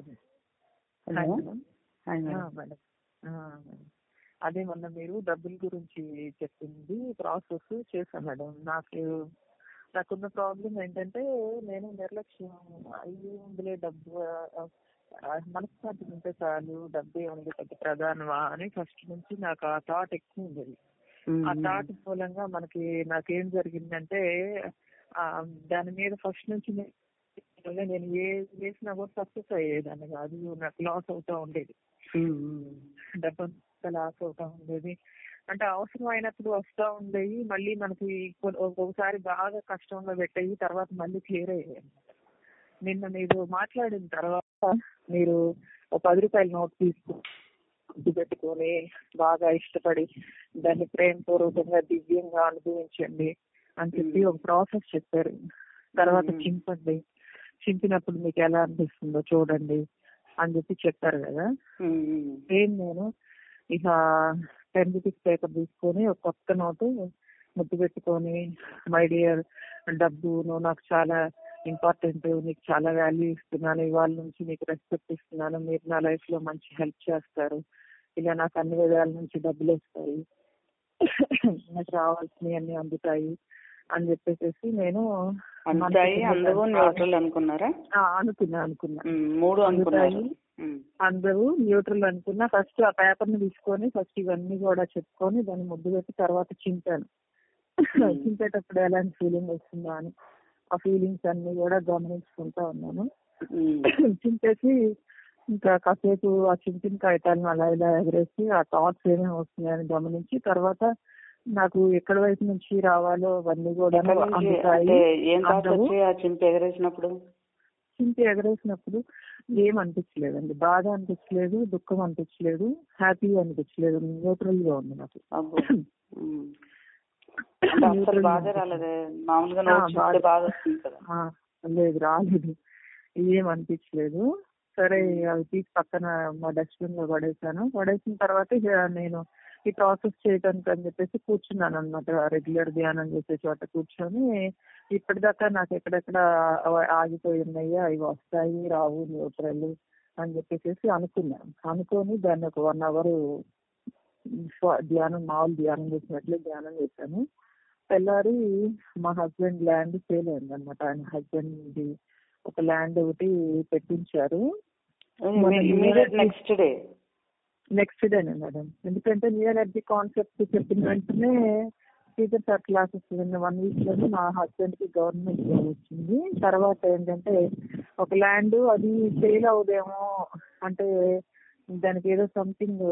చెప్పండి hello hi madam hi ఆ, madam madam ఆ, మేడం. అదే మొన్న మీరు డబ్బుల గురించి చెప్పింది ప్రాసెస్ చేశాను మేడం నాకు నాకున్న ప్రాబ్లం ఏంటంటే నేను నిర్లక్ష్యం అయ్యి ఉందిలే డబ్బు ఆ, ఆ, మనశ్శాంతి ఉంటే చాలు డబ్బే ఉంది పెద్ద ప్రధానమా అని ఫస్ట్ నుంచి నాకు ఆ థాట్ ఎక్కువ ఉండేది ఉమ్, ఆ థాట్ మూలంగా మనకి నాకేం జరిగిందంటే ఆ దాని మీద ఫస్ట్ నుంచి నే- నేను ఏ చేసినా కూడా సక్సెస్ అయ్యేదాన్ని కాదు నాకు లాస్ అవుతా ఉండేది ఉమ్, ఉమ్, డబ్బంతా లాస్ అవుతా ఉండేది అంటే అవసరం అయినప్పుడు వస్తా ఉండేవి మళ్ళీ మనకి కొ- ఒక్కొక్కసారి బాగా కష్టంలో పెట్టేవి తర్వాత మళ్ళీ క్లియర్ అయ్యాయి నిన్న మీరు మాట్లాడిన తర్వాత మీరు ఒక పది రూపాయల నోట్ తీసుకు గుర్తు పెట్టుకొని బాగా ఇష్టపడి దాన్ని ప్రేమపూర్వకంగా దివ్యంగా అనుభవించండి అని చెప్పి ఒక ప్రాసెస్ చెప్పారు తర్వాత మ్మ్. చింపండి చింపినప్పుడు మీకు ఎలా అనిపిస్తుందో చూడండి అని చెప్పి చెప్పారు కదా ఉమ్, ఉమ్. సేమ్ నేను ఇక టెన్ రూపీస్ పేపర్ తీసుకొని ఒక కొత్త నోటు ముద్దు పెట్టుకొని మై డియర్ డబ్బు నువ్వు నాకు చాలా ఇంపార్టెంట్ నీకు చాలా వాల్యూ ఇస్తున్నాను ఇవాళ నుంచి నీకు రెస్పెక్ట్ ఇస్తున్నాను మీరు నా లైఫ్ లో మంచి హెల్ప్ చేస్తారు ఇలా నాకు అన్ని విధాల నుంచి డబ్బులు వస్తాయి నాకు రావాల్సినవి అన్ని అందుతాయి అని చెప్పేసి నేను అందుతాయి మనసుకి అందరూ న్యూట్రల్ అనుకున్నారా ఆ, అనుకున్నా అనుకున్నా ఉమ్, మూడు అనుకున్నారు అందుతాయి. ఉమ్, అందరూ న్యూట్రల్ అనుకున్నా ఫస్ట్ ఆ పేపర్ ని తీసుకొని ఫస్ట్ ఇవన్నీ కూడా చెప్పుకొని దాన్ని ముద్దు పెట్టి తర్వాత చింపాను Hmm. చింపేటప్పుడు ఎలాంటి ఫీలింగ్ వస్తుందా అని ఆ ఫీలింగ్స్ అన్ని కూడా గమనించుకుంటా ఉన్నాను ఉమ్, చింపేసి ఇంకా కాసేపు ఆ చింపిన కాగితాలను అలా ఇలా ఎగరేసి ఆ థాట్స్ ఏమేమి వస్తున్నాయని గమనించి తర్వాత నాకు ఎక్కడి వైపు నుంచి రావాలో అవన్నీ కూడా ఎక్కడి నుంచి అందుతాయి అంటే ఏం థాట్స్ అందరూ వచ్చి ఆ చింపి ఎగరేసినప్పుడు చింపి ఎగరేసినప్పుడు ఏం అనిపించలేదండి బాధ అనిపించలేదు దుఃఖం అనిపించలేదు హ్యాపీ అనిపించలేదు న్యూట్రల్ గా ఉంది నాకు అబ్బో ఉమ్. అంటే అసలు Neutral బాధ గా రాలేదే మామూలుగా ఆ, నోట్ చూస్తే బాధ. బాధ వస్తుంది కదా ఆ, లేదు రాలేదు ఏం అనిపించలేదు సరే అవి తీసి పక్కన మా డస్ట్బిన్ లో పడేసాను పడేసిన తర్వాత ఇక నేను ఈ ప్రాసెస్ చేయడానికి అని చెప్పేసి కూర్చున్నాను అనమాట రెగ్యులర్ ధ్యానం చేసే చోట కూర్చొని ఇప్పటిదాకా నాకు ఎక్కడెక్కడ అవ- ఆగిపోయి ఉన్నాయి అవి వస్తాయి రావు న్యూట్రల్ అని చెప్పేసి అనుకున్నాను అనుకొని దాన్ని ఒక వన్ అవర్ ధ్యానం మామూలు ధ్యానం చేసినట్లు ధ్యానం చేశాను తెల్లారి మా హస్బెండ్ ల్యాండ్ సేల్ అయింది అనమాట ఆయన హస్బెండ్ ఒక ల్యాండ్ ఒకటి పెట్టించారు మన ఇమీడియట్ నెక్స్ట్ డే నెక్స్ట్ డేనే మేడం ఎందుకంటే న్యూ ఎనర్జీ కాన్సెప్ట్ చెప్పిన వెంటనే టీచర్స్ ఆర్ క్లాసెస్ విన్న వన్ వీక్ లోనే మా హస్బెండ్ కి గవర్నమెంట్ జాబ్ వచ్చింది తర్వాత ఏంటంటే ఒక ల్యాండ్ అది సేల్ అవుదేమో అంటే దానికి ఏదో సంథింగ్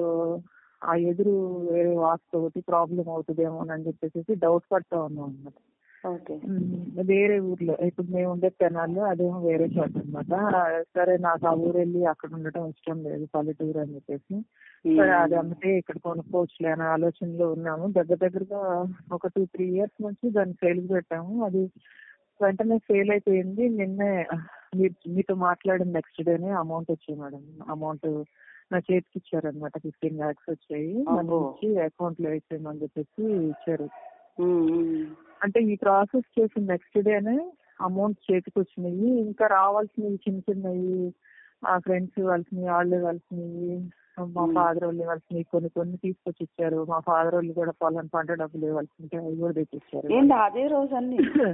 ఆ ఎదురు వేరే వాస్తు ఒకటి ప్రాబ్లం అవుతుందేమో అని చెప్పేసి డౌట్ పడతా ఉన్నాం అన్నమాట ఓకే ఉమ్, వేరే ఊర్లో ఇప్పుడు మేము ఉండే తెనాల్లో అదేమో వేరే చోట అనమాట సరే నాకు ఆ ఊరు వెళ్ళి అక్కడ ఉండటం ఇష్టం లేదు పల్లెటూరు అని చెప్పేసి సరే అది అమ్మితే ఇక్కడ కొనుక్కోవచ్చులే అనే ఆలోచనలో ఉన్నాము దగ్గర దగ్గరగా ఒక టూ త్రీ ఇయర్స్ నుంచి దాన్ని సేల్ పెట్టాము అది వెంటనే సేల్ అయిపోయింది నిన్నే మీరు మీతో మాట్లాడిన నెక్స్ట్ డేనే అమౌంట్ వచ్చాయి మేడం అమౌంట్ నా చేతికి ఇచ్చారనమాట ఫిఫ్టీన్ లాక్స్ వచ్చాయి అబ్బో. ఇచ్చి అకౌంట్ లో వేసేయమని చెప్పేసి ఇచ్చారు ఉమ్, ఉమ్. అంటే ఈ ప్రాసెస్ చేసిన నెక్స్ట్ డేనే అమౌంట్ చేతికి వచ్చినాయి ఇంకా రావాల్సినవి చిన్న చిన్నవి మా ఫ్రెండ్స్ ఇవ్వాల్సినవి వాళ్ళు ఇవ్వాల్సినవి మా Hmm. ఫాదర్ వాళ్ళు ఇవ్వాల్సినవి కొన్ని కొన్ని తీసుకొచ్చి ఇచ్చారు మా ఫాదర్ వాళ్ళు కూడా పొలం పంట డబ్బులు ఇవ్వాల్సింటే అవి కూడా తెచ్చిచ్చారు ఏంటి అదే రోజు అన్ని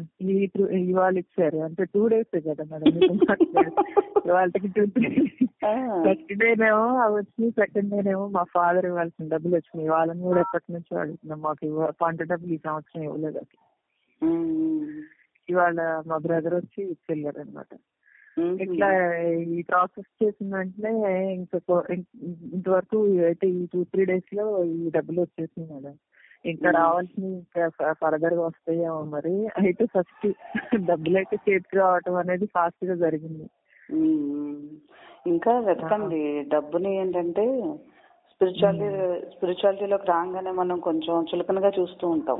ఈ టు- ఇవాళ ఇచ్చారు అంటే టూ డేస్ కదా మేడం మీతో మాట్లాడి. ఇవాళకి టూ ఆ. ఫస్ట్ డేనేమో అవి వచ్చినాయి సెకండ్ డేనేమో మా ఫాదర్ ఇవ్వాల్సిన డబ్బులు వచ్చినాయి వాళ్ళని కూడా ఎప్పటి నుంచో అడుగుతున్నాం మాకు ఇవ్వ- పంట డబ్బులు ఈ సంవత్సరం ఇవ్వలేదు అసలు. ఉమ్, ఉమ్. ఇవాళ మా బ్రదర్ వచ్చి ఇచ్చెళ్ళారు అనమాట ఉమ్. ఇట్లా ఈ ప్రాసెస్ చేసిన వెంటనే ఇంకా కొ- ఇం- ఇంతవరకు అయితే ఈ టూ త్రీ డేస్ లో ఈ డబ్బులు వచ్చేసింది మేడం ఇంకా Hmm. రావాల్సినవి ఇంకా ఫర్దర్ గా వస్తాయేమో మరి అయితే ఫస్ట్ డబ్బులు అయితే చేతికి రావటం అనేది ఫాస్ట్ గా జరిగింది ఉమ్. ఇంకా వెతకండి డబ్బుని ఏంటంటే స్పిరిచువాలిటీ స్పిరిచువాలిటీలోకి రాగానే మనం కొంచెం చులకనగా చూస్తూ ఉంటాం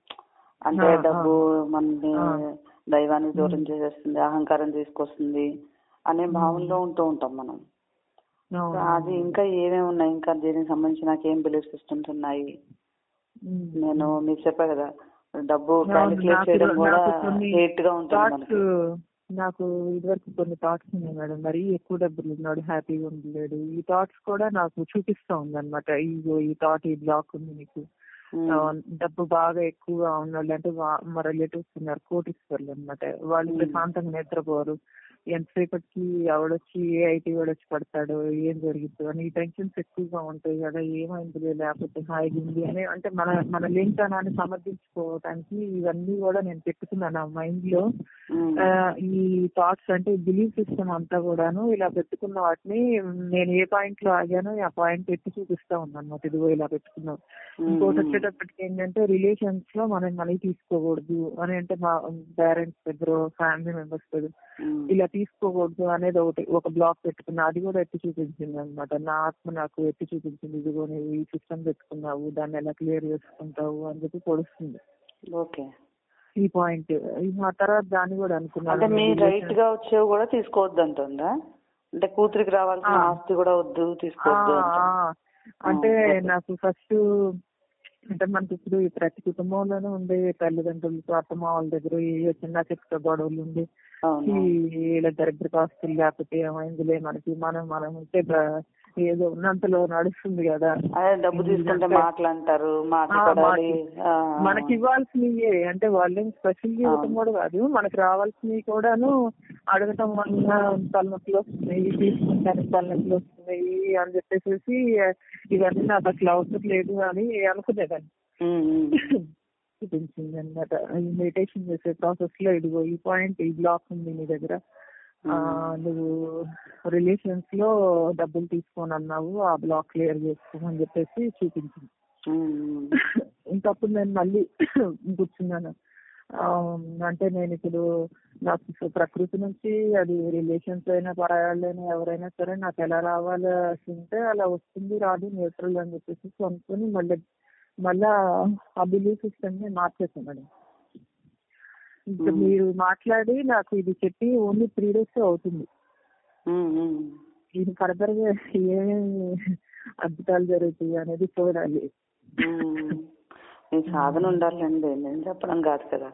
అంటే ఆ, ఆ. డబ్బు మనని ఆ. దైవానికి దూరం చేసేస్తుంది అహంకారం తీసుకొస్తుంది అనే భావనలో ఉంటూ ఉంటాం మనం అవును. అది ఇంకా ఏమేమి ఉన్నాయి ఇంకా దీనికి సంబంధించి నాకు ఏం బిలీఫ్ సిస్టమ్స్ ఉన్నాయి Hmm. నేను మీకు చెప్పా కదా డబ్బు అవును, క్యాలిక్యులేట్ నాకు చేయడం కూడా నాకు కొన్ని హేట్ గా ఉంటుంది థాట్స్ మనకి నాకు ఇదివరకు కొన్ని థాట్స్ ఉన్నాయి మేడం మరి ఎక్కువ డబ్బులు ఉన్నాడు హ్యాపీగా ఉండలేడు ఈ థాట్స్ కూడా నాకు చూపిస్తా ఉంది అనమాట ఇగో ఈ థాట్ ఈ బ్లాక్ ఉంది నీకు ఆ, డబ్బు బాగా ఎక్కువగా ఉన్నోళ్ళు అంటే వా- మా రిలేటివ్స్ ఉన్నారు కోటీశ్వర్లు అనమాట వాళ్ళు Hmm. ప్రశాంతంగా నిద్రపోరు ఎంతసేపటికి ఎవడొచ్చి ఏ ఐటీ వాడొచ్చి పడతాడో ఏం జరిగిద్దో అని ఈ టెన్షన్స్ ఎక్కువగా ఉంటాయి కదా ఏమైంది లేకపోతే హాయిగా ఉంది అని అంటే మన మన లేనితనాన్ని సమర్థించుకోవడానికి ఇవన్నీ కూడా నేను పెట్టుకున్నాను ఆ మైండ్ లో ఆ, ఈ థాట్స్ అంటే బిలీఫ్ సిస్టమ్ అంతా కూడాను ఇలా పెట్టుకున్న వాటిని నేను ఏ పాయింట్ లో ఆగానో ఆ పాయింట్ ఎత్తి చూపిస్తా ఉన్నాను అన్నమాట ఇదిగో ఇలా పెట్టుకున్నాం ఇంకోటి వచ్చేటప్పటికి ఏంటంటే రిలేషన్స్ లో మనం మనీ తీసుకోకూడదు అని అంటే మా పేరెంట్స్ దగ్గర ఫ్యామిలీ మెంబర్స్ దగ్గర ఇలా తీసుకోకూడదు అనేది ఒకటి ఒక బ్లాక్ పెట్టుకున్నా అది కూడా ఎత్తి చూపించింది అనమాట నా ఆత్మ నాకు ఎత్తి చూపించింది ఇదిగో నువ్వు ఈ సిస్టమ్ పెట్టుకున్నావు దాన్ని ఎలా క్లియర్ చేసుకుంటావు అని చెప్పి పొడుస్తుంది ఓకే ఈ పాయింట్ ఆ తర్వాత దాన్ని కూడా అంటే అనుకున్నాను మీ రైట్ గా వచ్చేవి కూడా తీసుకోవద్దు అంటుందా అంటే కూతురికి రావాల్సిన ఆ. ఆస్తి కూడా వద్దు తీసుకోవద్దు ఆ, అంటుంది. ఆ. అంటే ఓకే. నాకు ఫస్ట్ అంటే మనకి ఇప్పుడు ఈ ప్రతి కుటుంబంలోనూ ఉండే తల్లిదండ్రులతో అత్తమామల దగ్గర ఈ చిన్న చిక్క గొడవలు ఉండి అవును ఈ ఇలా దరిద్ర ఆస్తులు లేకపోతే ఏమైందిలే మనకి మనం మనం ఉంటే బ- ఏదో ఉన్నంతలో నడుస్తుంది కదా అదే డబ్బు తీసుకుంటే ఇదంతా- మాటలు అంటారు మాట ఆ, పడాలి మాటలు. ఆ, మనకి ఇవ్వాల్సినవి అంటే వాళ్ళేం స్పెషల్ ఇవ్వటం అవును. కూడా కాదు మనకి రావాల్సినవి కూడాను అడగటం వల్ల తలనొప్పులు వస్తున్నాయి తీసుకుంటానికి తలనొప్పులు వస్తున్నాయి అని చెప్పేసి ఇవన్నీ నాకు అసలు అవసరం లేదు అని అనుకునేదాన్ని ఉమ్, ఉమ్. చూపించింది అనమాట ఈ మెడిటేషన్ చేసే ప్రాసెస్ లో ఇదిగో ఈ పాయింట్ ఈ బ్లాక్ ఉంది నీ దగ్గర ఆ, నువ్వు రిలేషన్స్ లో డబ్బులు తీసుకొని అన్నావు ఆ బ్లాక్ క్లియర్ చేసుకోమని చెప్పేసి చూపించింది ఉమ్, ఇంకప్పుడు నేను మళ్ళీ కూర్చున్నాను ఆ, అంటే నేను ఇప్పుడు నాకు సో ప్రకృతి నుంచి అది రిలేషన్స్ అయినా పరాయాలైనా ఎవరైనా సరే నాకు ఎలా రావాల్సి ఉంటే అలా వస్తుంది రాదు న్యూట్రల్ అని చెప్పేసి కొనుక్కొని మళ్ళీ మళ్ళా ఆ బిలీఫ్ సిస్టమ్ ని మార్చేసాను మేడం ఇంకా Hmm. మీరు మాట్లాడి నాకు ఇది చెప్పి ఓన్లీ త్రీ డేస్ అవుతుంది ఉమ్, ఉమ్. ఇది ఫర్దర్ గా ఏమేమి అద్భుతాలు జరుగుతాయి అనేది చూడాలి ఉమ్. మీ సాధన ఉండాలండి నేను చెప్పడం కాదు కదా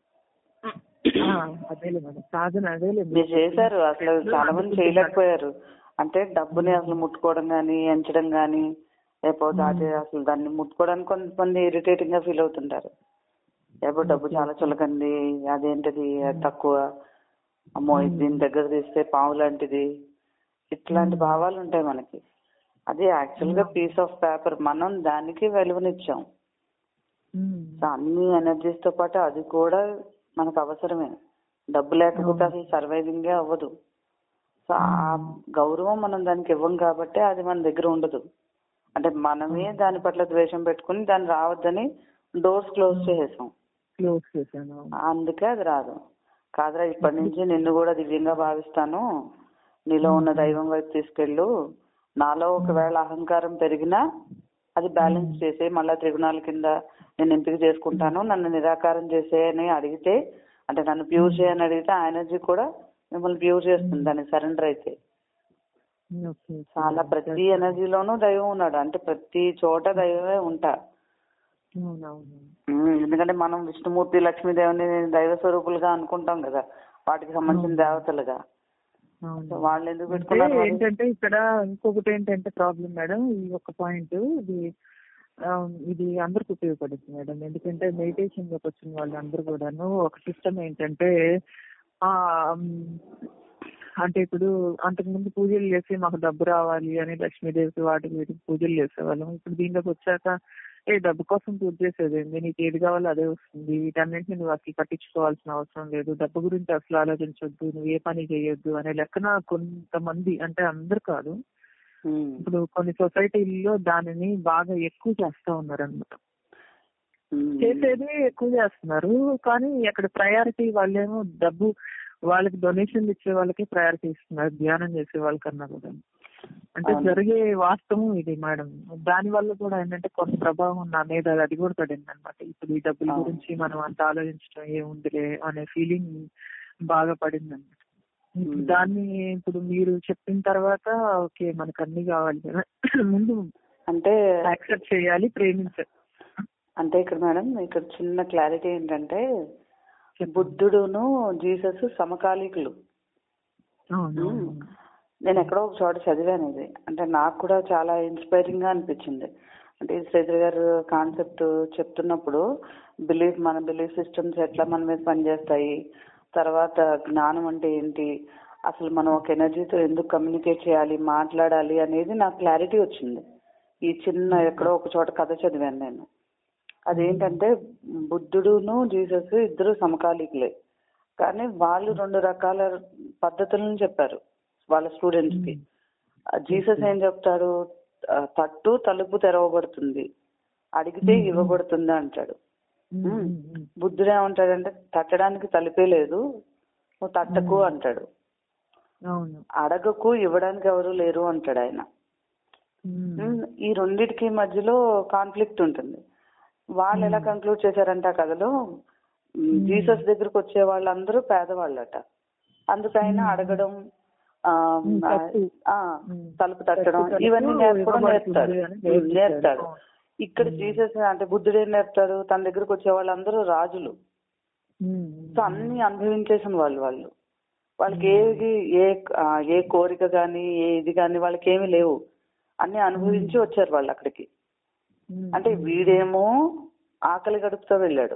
ఆ, అదేలే మేడం సాధన అదేలే మీరు చేశారు అసలు చాలా మంది చేయలేకపోయారు అంటే డబ్బుని అసలు ముట్టుకోవడం కానీ ఎంచడం కానీ లేకపోతే అదే అసలు దాన్ని ముట్టుకోవడానికి కొంతమంది ఇరిటేటింగ్ గా ఫీల్ అవుతుంటారు లేకపోతే డబ్బు చాలా చులకంది అదేంటిది అది తక్కువ అమ్మో ఇది దీని దగ్గర తీస్తే పాము లాంటిది ఇట్లాంటి భావాలు ఉంటాయి మనకి అది యాక్చువల్ గా పీస్ ఆఫ్ పేపర్ మనం దానికి విలువనిచ్చాం ఉమ్. సో అన్ని ఎనర్జీస్ తో పాటు అది కూడా మనకు అవసరమే డబ్బు లేకపోతే అసలు సర్వైవింగే అవ్వదు సో ఆ గౌరవం మనం దానికి ఇవ్వం కాబట్టి అది మన దగ్గర ఉండదు అంటే మనమే దాని పట్ల ద్వేషం పెట్టుకుని దాన్ని రావద్దని డోర్స్ క్లోజ్ చేసేసాం క్లోజ్ చేశాను అందుకే అది రాదు కాదురా ఇప్పటి నుంచి నిన్ను కూడా దివ్యంగా భావిస్తాను నీలో ఉన్న దైవం వైపు తీసుకెళ్ళు నాలో ఒకవేళ అహంకారం పెరిగినా అది బ్యాలెన్స్ చేసే మళ్ళా త్రిగుణాల కింద నేను ఎంపిక చేసుకుంటాను నన్ను నిరాకారం చేసే అని అడిగితే అంటే నన్ను ప్యూర్ చేయని అడిగితే ఆ ఎనర్జీ కూడా మిమ్మల్ని ప్యూర్ చేస్తుంది దానికి సరెండర్ అయితే ఓకే చాలా ప్రతి ఎనర్జీలోనూ దైవం ఉన్నాడు అంటే ప్రతి చోట దైవమే ఉంటా అవునవును ఉమ్, ఎందుకంటే మనం విష్ణుమూర్తి లక్ష్మీదేవిని దైవ స్వరూపులుగా అనుకుంటాం కదా వాటికి సంబంధించిన దేవతలుగా అవును సో వాళ్ళు ఎందుకు అంటే పెట్టుకున్నారు మరి? ఏంటంటే ఇక్కడ ఇంకొకటి ఏంటంటే ప్రాబ్లం మేడం ఈ ఒక పాయింట్ ఇది ఆ, ఇది అందరికి ఉపయోగపడుతుంది మేడం ఎందుకంటే మెడిటేషన్ లోకి వచ్చిన వాళ్ళందరూ కూడాను ఒక సిస్టమ్ ఏంటంటే ఆ మ్, అంటే ఇప్పుడు అంతకు ముందు పూజలు చేసి మాకు డబ్బు రావాలి అని లక్ష్మీదేవికి వాటికి వీటికి పూజలు చేసేవాళ్ళం ఇప్పుడు దీనిలోకి వచ్చాక ఏ డబ్బు కోసం పూజ చేసేదేంది నీకు ఏది కావాలో అదే వస్తుంది వీటన్నింటిని నువ్వు అసలు పట్టించుకోవాల్సిన అవసరం లేదు డబ్బు గురించి అసలు ఆలోచించొద్దు నువ్వు ఏ పని చేయొద్దు అనే లెక్కన కొంతమంది అంటే అందరు కాదు ఉమ్, ఇప్పుడు కొన్ని సొసైటీల్లో దానిని బాగా ఎక్కువ చేస్తా ఉన్నారు అనమాట ఉమ్, చేసేది ఎక్కువ చేస్తున్నారు కానీ అక్కడ ప్రయారిటీ వాళ్ళేమో డబ్బు వాళ్ళకి డొనేషన్ ఇచ్చే వాళ్ళకి ప్రయారిటీ ఇస్తున్నారు ధ్యానం చేసే వాళ్ళకన్నా కూడా అంటే అవును. జరిగే వాస్తవం ఇది మేడం దాని వల్ల కూడా ఏంటంటే కొంత ప్రభావం నా మీద అది కూడా పడింది అనమాట ఇప్పుడు ఈ డబ్బుల అవును. గురించి మనం అంత ఆలోచించడం ఏముందిలే అనే ఫీలింగ్ బాగా పడింది అనమాట Hmm. దాన్ని ఇప్పుడు మీరు చెప్పిన తర్వాత ఓకే మనకు అన్ని కావాలి కదా ముందు అంటే యాక్సెప్ట్ చేయాలి ప్రేమించాలి అంటే ఇక్కడ మేడం ఇక్కడ చిన్న క్లారిటీ ఏంటంటే బుద్ధుడును జీసస్ సమకాలీకులు అవును మ్మ్. నేను ఎక్కడో ఒక చోట చదివాను ఇది అంటే నాకు కూడా చాలా ఇన్స్పైరింగ్ గా అనిపించింది అంటే ఈ శ్రీధర్ గారు కాన్సెప్ట్ చెప్తున్నప్పుడు బిలీఫ్ మన బిలీఫ్ సిస్టమ్స్ ఎట్లా మన మీద పనిచేస్తాయి తర్వాత జ్ఞానం అంటే ఏంటి అసలు మనం ఒక ఎనర్జీతో ఎందుకు కమ్యూనికేట్ చేయాలి మాట్లాడాలి అనేది నాకు క్లారిటీ వచ్చింది ఈ చిన్న ఎక్కడో ఒక చోట కథ చదివాను నేను అదేంటంటే బుద్ధుడును జీసస్ ఇద్దరు సమకాలీకులే కానీ వాళ్ళు రెండు రకాల పద్ధతులను చెప్పారు వాళ్ళ స్టూడెంట్స్ కి ఆ జీసస్ ఏం చెప్తాడు ఆ, తట్టు తలుపు తెరవబడుతుంది అడిగితే ఇవ్వబడుతుంది అంటాడు మ్మ్. బుద్ధుడు ఏమంటాడంటే తట్టడానికి తలుపే లేదు నువ్వు తట్టకు అంటాడు అవును అడగకు ఇవ్వడానికి ఎవరు లేరు అంటాడు ఆయన మ్మ్. మ్మ్. ఈ రెండిటికి మధ్యలో కాన్ఫ్లిక్ట్ ఉంటుంది వాళ్ళు ఎలా కంక్లూడ్ చేశారంటే ఆ కథలో మ్, జీసస్ దగ్గరకు వచ్చే వాళ్ళందరూ పేదవాళ్ళట అందుకైనా అడగడం ఆ, మ్, తట్టు. ఆ, మ్. తలుపు తట్టడం తట్టు, తలుపు ఇవన్నీ నేర్పడం ఇవ్వబడుతుంది నేర్పుతాడు అని మ్, నేర్పిస్తాడు. నేర్పుతాడు ఇక్కడ జీసస్ అంటే బుద్ధుడు ఏం నేర్పుతాడు తన దగ్గరకు వచ్చే వాళ్ళందరూ రాజులు మ్మ్. సో అన్ని అనుభవించేసిన వాళ్ళు వాళ్ళు వాళ్ళకి ఏది ఏ ఆ, ఏ కోరిక కానీ ఏ ఇది కానీ వాళ్ళకి ఏమీ లేవు అన్ని అనుభవించి వచ్చారు వాళ్ళు అక్కడికి మ్మ్. అంటే వీడేమో ఆకలి గడుపుతో వెళ్ళాడు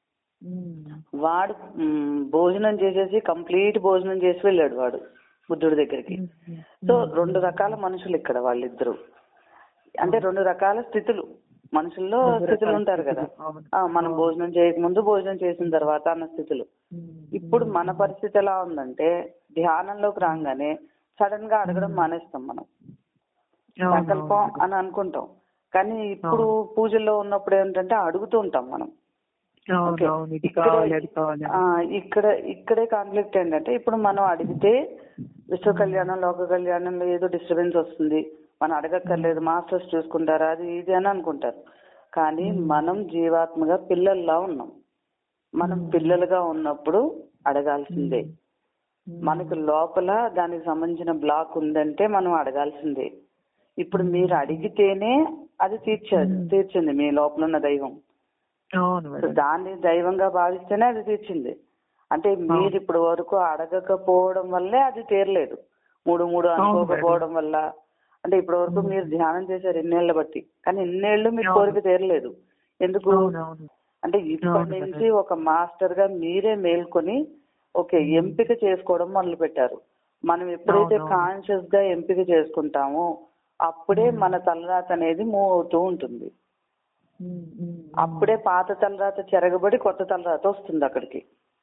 మ్మ్. వాడు మ్, భోజనం చేసేసి కంప్లీట్ భోజనం చేసి వెళ్ళాడు వాడు బుద్ధుడి దగ్గరికి మ్మ్. సో రెండు రకాల మనుషులు ఇక్కడ వాళ్ళిద్దరు అంటే రెండు రకాల స్థితులు మనుషుల్లో రెండు స్థితులు రకాల ఉంటారు కదా స్థితులు, అవును. ఆ, మనం భోజనం చేయకముందు భోజనం చేసిన తర్వాత అన్న స్థితులు మ్మ్. ఇప్పుడు మన పరిస్థితి ఎలా ఉందంటే ధ్యానంలోకి రాగానే సడన్ గా అడగడం మానేస్తాం మనం అవును, సంకల్పం అని అనుకుంటాం కానీ ఇప్పుడు పూజల్లో ఉన్నప్పుడు ఏంటంటే అడుగుతూ ఉంటాం మనం అవును ఓకే. అవును ఇది ఇక్కడే- కావాలి అది కావాలి ఆ, ఇక్కడ ఇక్కడే కాన్ఫ్లిక్ట్ ఏంటంటే ఇప్పుడు మనం అడిగితే విశ్వ కళ్యాణం లోక కళ్యాణంలో ఏదో డిస్టర్బెన్స్ వస్తుంది మనం అడగక్కర్లేదు మాస్టర్స్ చూసుకుంటారా అది ఇది అని అనుకుంటారు కానీ మనం జీవాత్మగా పిల్లల్లా ఉన్నాం మనం పిల్లలుగా ఉన్నప్పుడు అడగాల్సిందే మనకు లోపల దానికి సంబంధించిన బ్లాక్ ఉందంటే మనం అడగాల్సిందే ఇప్పుడు మీరు అడిగితేనే అది తీర్చారు తీర్చింది మీ లోపల ఉన్న దైవం అవును మేడం దాన్ని దైవంగా భావిస్తేనే అది తీర్చింది అంటే మీరు ఇప్పటి వరకు అడగకపోవడం వల్లే అది తీరలేదు మూడు మూడు అనుకోకపోవడం వల్ల అంటే ఇప్పటి వరకు మీరు ధ్యానం చేశారు ఎన్నేళ్ల బట్టి కానీ ఎన్నేళ్లు మీ కోరిక తీరలేదు ఎందుకు అవునవును అంటే ఇప్పటి నుంచి ఒక మాస్టర్ గా మీరే మేల్కొని ఓకే ఎంపిక చేసుకోవడం మొదలు పెట్టారు మనం ఎప్పుడైతే కాన్షియస్ గా ఎంపిక చేసుకుంటామో అప్పుడే మన తలరాత అనేది మూవ్ అవుతూ ఉంటుంది ఉమ్, ఉమ్, అప్పుడే పాత తలరాత చెరగబడి కొత్త తలరాత వస్తుంది అక్కడికి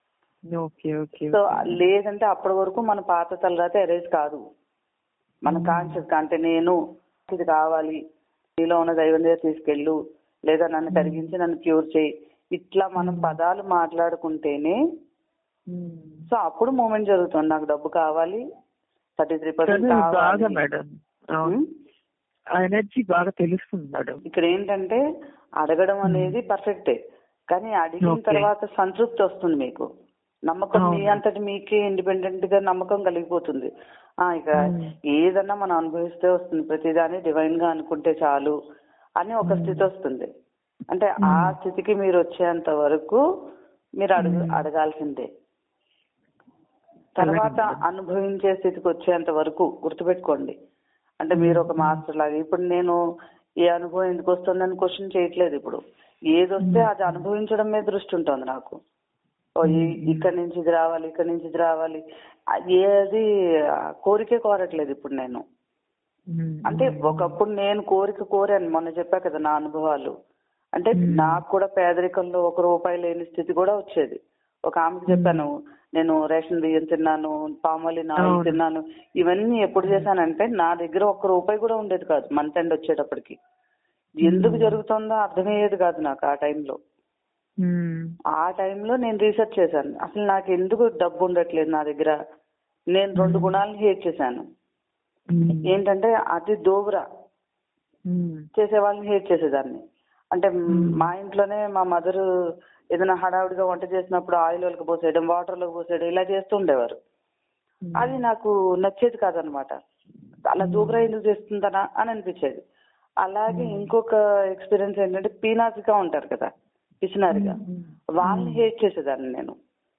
ఓకే ఓకే సో లేదంటే అప్పటి వరకు మన పాత తలరాత ఎరేజ్ కాదు మన కాన్షియస్ అంటే నేను ఇది కావాలి నీలో ఉన్న దైవం దగ్గర తీసుకెళ్ళు లేదా నన్ను కరిగించి నన్ను క్యూర్ చేయి ఇట్లా మనం పదాలు మాట్లాడుకుంటేనే ఉమ్. సో అప్పుడు మూమెంట్ జరుగుతుంది నాకు డబ్బు కావాలి థర్టీ త్రీ కానీ పర్సెంట్ బాగా కావాలి మేడం అవును ఉమ్? ఆ ఎనర్జీ బాగా తెలుస్తుంది మేడం ఇక్కడ ఏంటంటే అడగడం అనేది పర్ఫెక్టే కానీ అడిగిన Okay. తర్వాత సంతృప్తి వస్తుంది మీకు నమ్మకం మీ అంతటి మీకే ఇండిపెండెంట్ గా నమ్మకం కలిగిపోతుంది ఆ ఇక ఏదన్నా మనం అనుభవిస్తే వస్తుంది ప్రతిదాన్ని డివైన్ గా అనుకుంటే చాలు అని ఒక స్థితి వస్తుంది అంటే ఆ స్థితికి మీరు వచ్చేంత వరకు మీరు అడుగు అడగాల్సిందే తర్వాత అనుభవించే స్థితికి వచ్చేంత వరకు గుర్తుపెట్టుకోండి అంటే మీరు ఒక మాస్టర్ లాగా ఇప్పుడు నేను ఏ అనుభవం ఎందుకు వస్తుందని క్వశ్చన్ చేయట్లేదు ఇప్పుడు ఏది వస్తే అది అనుభవించడం మీద దృష్టి ఉంటుంది నాకు ఓ ఈ- ఇక్కడి నుంచి ఇది రావాలి ఇక్కడి నుంచి ఇది రావాలి అది ఏది ఆ, కోరికే కోరట్లేదు ఇప్పుడు నేను ఉమ్, అంటే ఒకప్పుడు నేను కోరిక కోరాను మొన్న చెప్పా కదా నా అనుభవాలు అంటే నాకు కూడా పేదరికంలో ఒక రూపాయి లేని స్థితి కూడా వచ్చేది ఒక ఆమెకి చెప్పాను నేను రేషన్ బియ్యం తిన్నాను పామాలిన్ ఆయిల్ తిన్నాను ఇవన్నీ ఎప్పుడు చేశానంటే నా దగ్గర ఒక్క రూపాయి కూడా ఉండేది కాదు మంత్ ఎండ్ వచ్చేటప్పటికి ఎందుకు జరుగుతుందో అర్థమయ్యేది కాదు నాకు ఆ టైంలో ఉమ్, ఆ టైంలో నేను రీసెర్చ్ చేశాను అసలు నాకు ఎందుకు డబ్బు ఉండట్లేదు నా దగ్గర నేను రెండు గుణాలను హేట్ చేశాను ఉమ్, ఏంటంటే అతి దోబరా ఉమ్, చేసే వాళ్ళని హేట్ చేసేదాన్ని అంటే మా ఇంట్లోనే మా మదర్ ఏదైనా హడావుడిగా వంట చేసినప్పుడు ఆయిల్ వాళ్ళకి పోసేయడం వాటర్ లోకి పోసేయడం ఇలా చేస్తూ ఉండేవారు అది నాకు నచ్చేది కాదనమాట అలా దూబరా ఎందుకు చేస్తుందనా అని అనిపించేది అలాగే ఇంకొక ఎక్స్పీరియన్స్ ఏంటంటే పీనాసిగా ఉంటారు కదా పిసినారిగా వాళ్ళని హేట్ చేసేదాన్ని నేను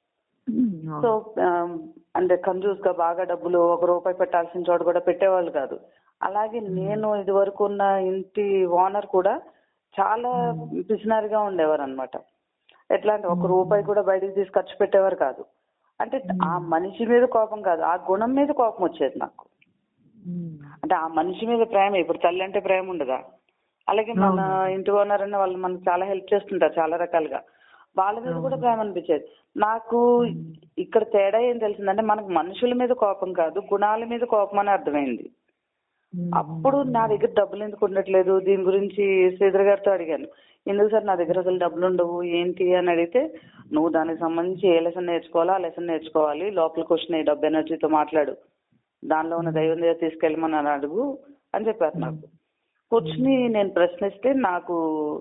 అవును. సో ఆమ్, అంటే కంజూస్ గా బాగా డబ్బులు ఒక రూపాయి పెట్టాల్సిన చోట కూడా పెట్టేవాళ్ళు కాదు అలాగే నేను ఇది వరకు ఉన్న ఇంటి ఓనర్ కూడా చాలా పిసినారిగా ఉండేవారు అనమాట ఎట్లా అంటే ఒక రూపాయి కూడా బయటికి తీసి ఖర్చు పెట్టేవారు కాదు అంటే ఆ మనిషి మీద కోపం కాదు ఆ గుణం మీద కోపం వచ్చేది నాకు ఉమ్. అంటే ఆ మనిషి మీద ప్రేమ ఇప్పుడు తల్లి అంటే ప్రేమ ఉండదా అలాగే మన ఇంటి ఓనర్ అన్న వాళ్ళు మనకు చాలా హెల్ప్ చేస్తుంటారు చాలా రకాలుగా వాళ్ళ మీద కూడా ప్రేమ అనిపించేది నాకు ఇక్కడ తేడా ఏం తెలిసిందంటే మనకు మనుషుల మీద కోపం కాదు గుణాల మీద కోపం అని అర్థమైంది ఉమ్. అప్పుడు నా దగ్గర డబ్బులు ఎందుకు ఉండట్లేదు దీని గురించి శ్రీధర్ గారితో అడిగాను ఎందుకు సార్ నా దగ్గర అసలు డబ్బులు ఉండవు ఏంటి అని అడిగితే నువ్వు దానికి సంబంధించి ఏ లెసన్ నేర్చుకోవాలో ఆ లెసన్ నేర్చుకోవాలి లోపలికి వచ్చిన ఈ డబ్బు ఎనర్జీతో మాట్లాడు దానిలో ఉన్న దైవం దగ్గర తీసుకెళ్ళమని అని అడుగు అని చెప్పారు నాకు కూర్చుని నేను ప్రశ్నిస్తే నాకు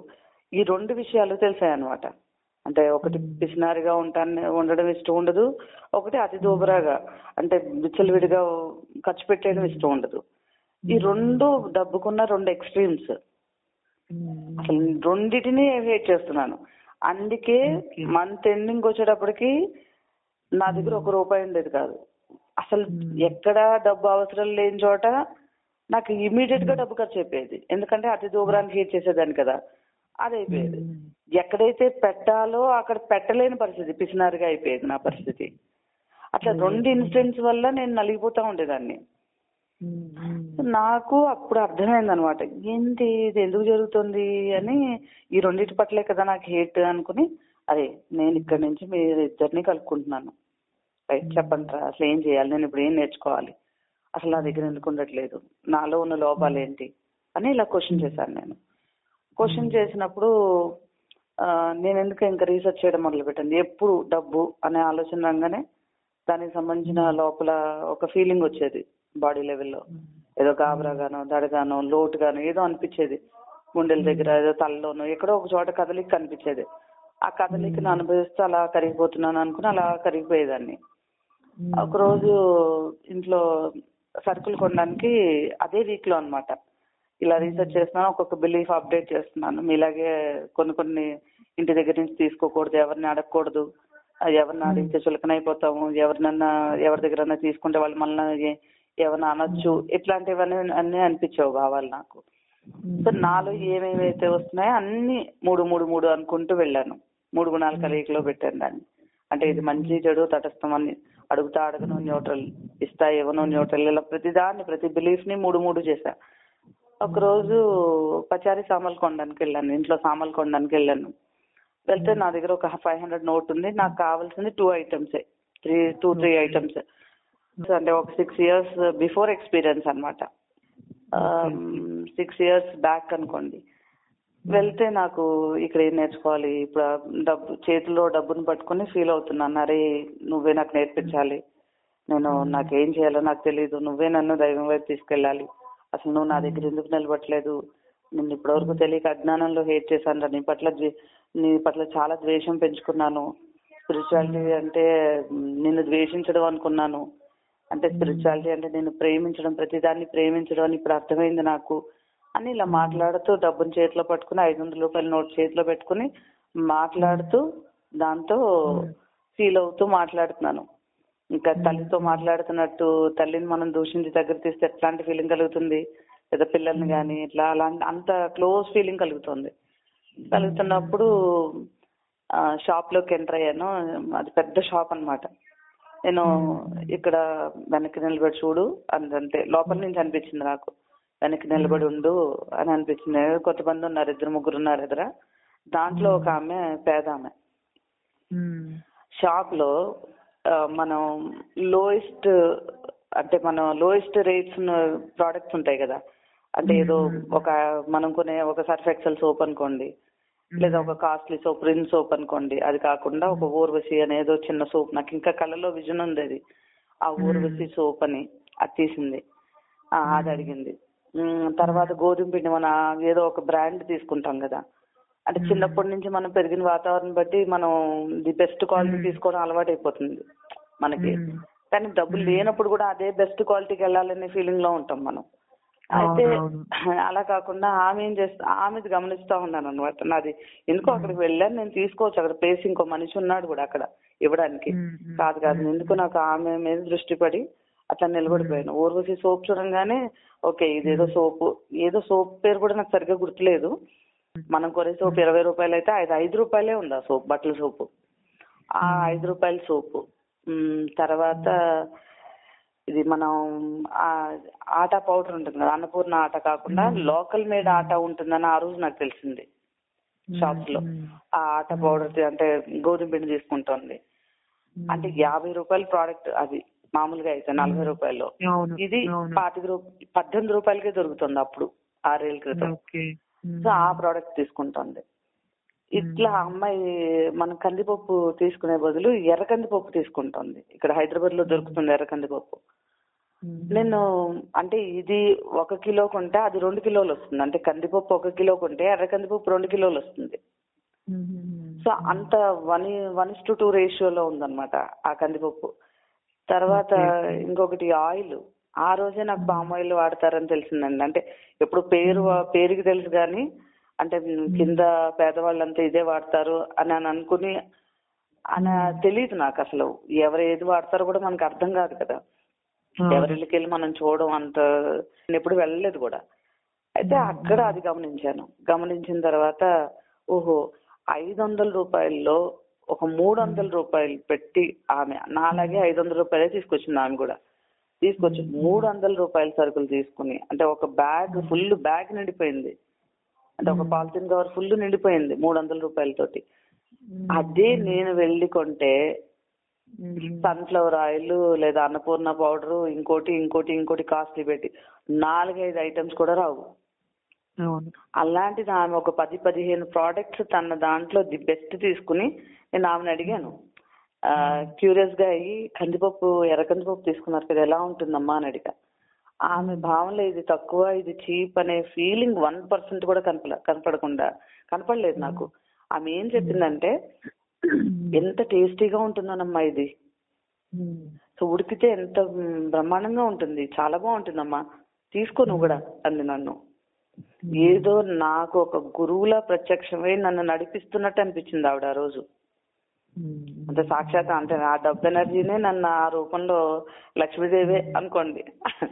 ఈ రెండు విషయాలు తెలిసాయి అనమాట అంటే ఒకటి పిసినారిగా ఉంటాను ఉండడం ఇష్టం ఉండదు ఒకటి అతి దూబరాగా అంటే విచ్చలవిడిగా ఖర్చు పెట్టేయడం ఇష్టం ఉండదు ఈ రెండు డబ్బుకున్న రెండు ఎక్స్ట్రీమ్స్ ఉమ్. అసలు రెండిటిని హేట్ చేస్తున్నాను అందుకే మంత్ ఎండింగ్ వచ్చేటప్పటికి నా దగ్గర ఒక రూపాయి ఉండేది కాదు అసలు ఎక్కడ డబ్బు అవసరం లేని చోట నాకు ఇమీడియట్ గా డబ్బు ఖర్చు అయిపోయేది ఎందుకంటే అతి దూబరానికి హేట్ చేసేదాన్ని కదా అది అయిపోయేది ఎక్కడైతే పెట్టాలో అక్కడ పెట్టలేని పరిస్థితి పిసినారిగా అయిపోయేది నా పరిస్థితి అట్లా రెండు ఇన్సిడెంట్స్ వల్ల నేను నలిగిపోతా ఉండేదాన్ని ఉమ్. ఉమ్. నాకు అప్పుడు అర్థమైంది అనమాట ఏంటి ఇది ఎందుకు జరుగుతుంది అని ఈ రెండింటి పట్లే కదా నాకు హేట్ అనుకుని అరే నేను ఇక్కడి నుంచి మీ ఇద్దరిని కలుపుకుంటున్నాను రైట్ చెప్పండి రా అసలు ఏం చేయాలి నేను ఇప్పుడు ఏం నేర్చుకోవాలి అసలు నా దగ్గర ఎందుకు ఉండట్లేదు నాలో ఉన్న లోపాలు ఏంటి అని ఇలా క్వశ్చన్ చేశాను నేను క్వశ్చన్ చేసినప్పుడు ఆ, నేను ఎందుకు ఇంకా రీసెర్చ్ చేయడం మొదలు పెట్టాను ఎప్పుడు డబ్బు అనే ఆలోచన రాగానే దానికి సంబంధించిన లోపల ఒక ఫీలింగ్ వచ్చేది బాడీ లెవెల్లో ఏదో గాబరాగానో దడగానో లోటుగానో ఏదో అనిపించేది గుండెల దగ్గర ఏదో తలలోనో ఎక్కడో ఒక చోట కదలిక కనిపించేది ఆ కదలికను అనుభవిస్తూ అలా కరిగిపోతున్నాను అనుకుని అలా కరిగిపోయేదాన్ని ఒక రోజు ఇంట్లో సరుకులు కొనడానికి అదే వీక్ లో అన్నమాట ఇలా రీసెర్చ్ చేస్తున్నాను ఒక్కొక్క బిలీఫ్ అప్డేట్ చేస్తున్నాను మీలాగే కొన్ని కొన్ని ఇంటి దగ్గర నుంచి తీసుకోకూడదు ఎవరిని అడగకూడదు ఆ ఎవరిని అడిగితే చులకనైపోతాము ఎవరినన్నా ఎవరి దగ్గర తీసుకుంటే వాళ్ళు మళ్ళీ ఎవరిని అనొచ్చు ఇట్లాంటివన్నీ అన్నీ అనిపించావు భావాలు నాకు సో నాలో ఏమేమైతే వస్తున్నాయో అన్ని మూడు మూడు మూడు అనుకుంటూ వెళ్ళాను మూడు గుణాల కలయికలో పెట్టాను దాన్ని అంటే ఇది మంచి చెడు తటస్థం అని అడుగుతా అడగను న్యూట్రల్ ఇస్తా ఇవ్వను న్యూట్రల్ ఇలా ప్రతి దాన్ని ప్రతి బిలీఫ్ ని మూడు మూడు చేశా ఒక రోజు పచారీ సామాన్లు కొనడానికి వెళ్ళాను ఇంట్లో సామాన్లు కొనడానికి వెళ్ళాను వెళ్తే నా దగ్గర ఒక ఫైవ్ హండ్రెడ్ నోట్ ఉంది నాకు కావాల్సింది టూ ఐటమ్సే త్రీ టూ త్రీ ఐటమ్స్ అంటే ఒక సిక్స్ ఇయర్స్ బిఫోర్ ఎక్స్పీరియన్స్ అనమాట సిక్స్ ఇయర్స్ బ్యాక్ అనుకోండి వెళ్తే నాకు ఇక్కడ ఏం నేర్చుకోవాలి ఇప్పుడు ఆ డబ్బు చేతిలో డబ్బును పట్టుకుని ఫీల్ అవుతున్నాను అరే నువ్వే నాకు నేర్పించాలి నేను నాకేం చేయాలో నాకు తెలియదు నువ్వే నన్ను దైవం వైపు తీసుకెళ్ళాలి అసలు నువ్వు నా దగ్గర ఎందుకు నిలబట్టలేదు నేను ఇప్పటివరకు తెలియక అజ్ఞానంలో హేట్ చేశాను రా నీ పట్ల ద్వే- నీ పట్ల చాలా ద్వేషం పెంచుకున్నాను స్పిరిచువాలిటీ అంటే మ్, నిన్ను ద్వేషించడం అనుకున్నాను అంటే స్పిరిచువాలిటీ అంటే నేను ప్రేమించడం ప్రతిదాన్ని ప్రేమించడం అని ఇప్పుడు అర్థమైంది నాకు అని ఇలా మాట్లాడుతూ డబ్బుని చేతిలో పట్టుకుని ఐదు వందల రూపాయల నోట్ చేతిలో పెట్టుకుని మాట్లాడుతూ దాంతో ఫీల్ అవుతూ మాట్లాడుతున్నాను ఇంకా తల్లితో మాట్లాడుతున్నట్టు తల్లిని మనం దూషించి దగ్గర తీస్తే ఎట్లాంటి ఫీలింగ్ కలుగుతుంది లేదా పిల్లల్ని కానీ ఇట్లా అలా అంత క్లోజ్ ఫీలింగ్ కలుగుతుంది కలుగుతున్నప్పుడు షాప్ లోకి ఎంటర్ అయ్యాను అది పెద్ద షాప్ అన్నమాట నేను ఇక్కడ వెనక్కి నిలబడి చూడు అని అంటే లోపల నుంచి అనిపించింది నాకు వెనక్కి నిలబడి ఉండు అని అనిపించింది కొంతమంది ఉన్నారు ఇద్దరు ముగ్గురు ఉన్నారు ఎదుర దాంట్లో ఒక ఆమె పేద ఆమె షాప్ లో ఆ, మనం లోయెస్ట్ అంటే మనం లోయెస్ట్ రేట్స్ ప్రోడక్ట్స్ ఉంటాయి కదా అంటే ఏదో ఒక మనం కొనే ఒక సర్ఫ్ ఎక్సెల్ సోప్ అనుకోండి లేదా ఒక కాస్ట్లీ సోప్ రిన్ సోప్ అనుకోండి అది కాకుండా ఒక ఊర్వశి అనేదో చిన్న సోప్ నాకు ఇంకా కళ్ళలో విజన్ ఉంది అది ఆ ఊర్వశి సోప్ అని అది తీసింది ఆ, అది అడిగింది ఉమ్, తర్వాత గోధుమ పిండి మన ఏదో ఒక బ్రాండ్ తీసుకుంటాం కదా అంటే చిన్నప్పటి నుంచి మనం పెరిగిన వాతావరణం బట్టి మనం ది బెస్ట్ క్వాలిటీ తీసుకోవడం అలవాటు అయిపోతుంది మనకి కానీ డబ్బులు లేనప్పుడు కూడా అదే బెస్ట్ క్వాలిటీకి వెళ్ళాలనే ఫీలింగ్ లో ఉంటాం మనం అయితే అవునవును. అలా కాకుండా ఆమె ఏం చేస్తా ఆమెది గమనిస్తా ఉన్నాను అనమాట నాది ఎందుకో అక్కడికి వెళ్ళాను నేను తీసుకోవచ్చు అక్కడ ప్లేస్ ఇంకో మనిషి ఉన్నాడు కూడా అక్కడ ఇవ్వడానికి మ్మ్, మ్మ్, కాదు కాదు ఎందుకు నాకు ఆమె మీద దృష్టి పడి అట్లా నిలబడిపోయాను ఊర్వశి సోప్ చూడంగానే ఓకే ఇదేదో సోపు ఏదో సోప్ పేరు కూడా నాకు సరిగ్గా గుర్తులేదు మనం కొనే సోప్ ఇరవై రూపాయలు అయితే అది ఐదు రూపాయలే ఉంది ఆ సోప్ బట్టల సోపు ఆ ఐదు రూపాయల సోపు మ్, తర్వాత ఇది మనం ఆ ఆటా పౌడర్ ఉంటుంది కదా అన్నపూర్ణ ఆట కాకుండా లోకల్ మేడ్ ఆట ఉంటుందని ఆ రోజు నాకు తెలిసింది షాప్స్ లో మ్మ్. ఆ ఆట పౌడర్ అంటే గోధుమ పిండి తీసుకుంటోంది అంటే యాభై రూపాయల ప్రోడక్ట్ అది మామూలుగా అయితే నలభై రూపాయలు అవును ఇది అవును పాతిక రూపాయలు పద్దెనిమిది రూపాయలకే దొరుకుతుంది అప్పుడు ఆరేళ్ళ క్రితం ఓకే మ్మ్. సో ఆ ప్రోడక్ట్ తీసుకుంటుంది ఇట్లా ఆ అమ్మాయి మన కందిపప్పు తీసుకునే బదులు ఎర్ర కందిపప్పు తీసుకుంటుంది ఇక్కడ హైదరాబాద్ లో దొరుకుతుంది ఎర్ర కందిపప్పు మ్మ్. నేను అంటే ఇది ఒక కిలో కొంటే అది రెండు కిలోలు వస్తుంది అంటే కందిపప్పు ఒక కిలో కొంటే ఎర్ర కందిపప్పు రెండు కిలోలు వస్తుంది మ్మ్. సో అంత వన్ వన్ టు టూ రేషియోలో ఉందన్నమాట ఆ కందిపప్పు తర్వాత ఇంకొకటి ఆయిల్ ఆ రోజే నాకు పామ్ ఆయిల్ వాడతారని తెలిసిందండి అంటే ఎప్పుడు పేరు పేరుకి తెలుసు కానీ అంటే కింద పేదవాళ్ళంతా ఇదే వాడతారు అని అని అనుకుని అని తెలియదు నాకు అసలు ఎవరు ఏది వాడతారో కూడా మనకు అర్థం కాదు కదా ఎవరికి వెళ్ళి మనం చూడడం అంత నేను ఎప్పుడు వెళ్ళలేదు కూడా అయితే అక్కడ అది గమనించాను గమనించిన తర్వాత ఓహో ఐదు వందల రూపాయల్లో ఒక మూడు వందల రూపాయలు పెట్టి ఆమె నాలాగే ఐదు వందల రూపాయలే తీసుకొచ్చింది ఆమె కూడా తీసుకొచ్చి మూడు వందల రూపాయల సరుకులు తీసుకుని అంటే ఒక బ్యాగ్ ఫుల్ బ్యాగ్ నిండిపోయింది అంటే ఒక పాలిథిన్ కవర్ ఫుల్ నిండిపోయింది మూడు వందల రూపాయలతోటి అదే నేను వెళ్ళి కొంటే సన్ఫ్లవర్ ఆయిల్ లేదా అన్నపూర్ణ పౌడర్ ఇంకోటి ఇంకోటి ఇంకోటి కాస్ట్లీ పెట్టి నాలుగైదు ఐటమ్స్ కూడా రావు అవును అలాంటిది ఆమె ఒక పది పదిహేను ప్రోడక్ట్స్ తన దాంట్లో ది బెస్ట్ తీసుకుని నేను ఆమెను అడిగాను క్యూరియస్ గా అయ్యి కందిపప్పు ఎర్ర కందిపప్పు తీసుకున్నారు కదా ఎలా ఉంటుందమ్మా అని అడిగా ఆమె భావనలో ఇది తక్కువ ఇది చీప్ అనే ఫీలింగ్ వన్ పర్సెంట్ కూడా కనపడ కనపడకుండా కనపడలేదు నాకు ఆమె ఏం చెప్పిందంటే ఎంత టేస్టీగా ఉంటుందోనమ్మా ఇది మ్మ్. సో ఉడికితే ఎంత మ్, బ్రహ్మాండంగా ఉంటుంది చాలా బాగుంటుందమ్మా తీసుకో నువ్వు కూడా అంది నన్ను ఏదో నాకు ఒక గురువులా ప్రత్యక్షమై నన్ను నడిపిస్తున్నట్టు అనిపించింది ఆవిడ ఆ రోజు మ్మ్. అంటే సాక్షాత్ అంటే ఆ డబ్బు ఎనర్జీనే నన్ను ఆ రూపంలో లక్ష్మీదేవే అనుకోండి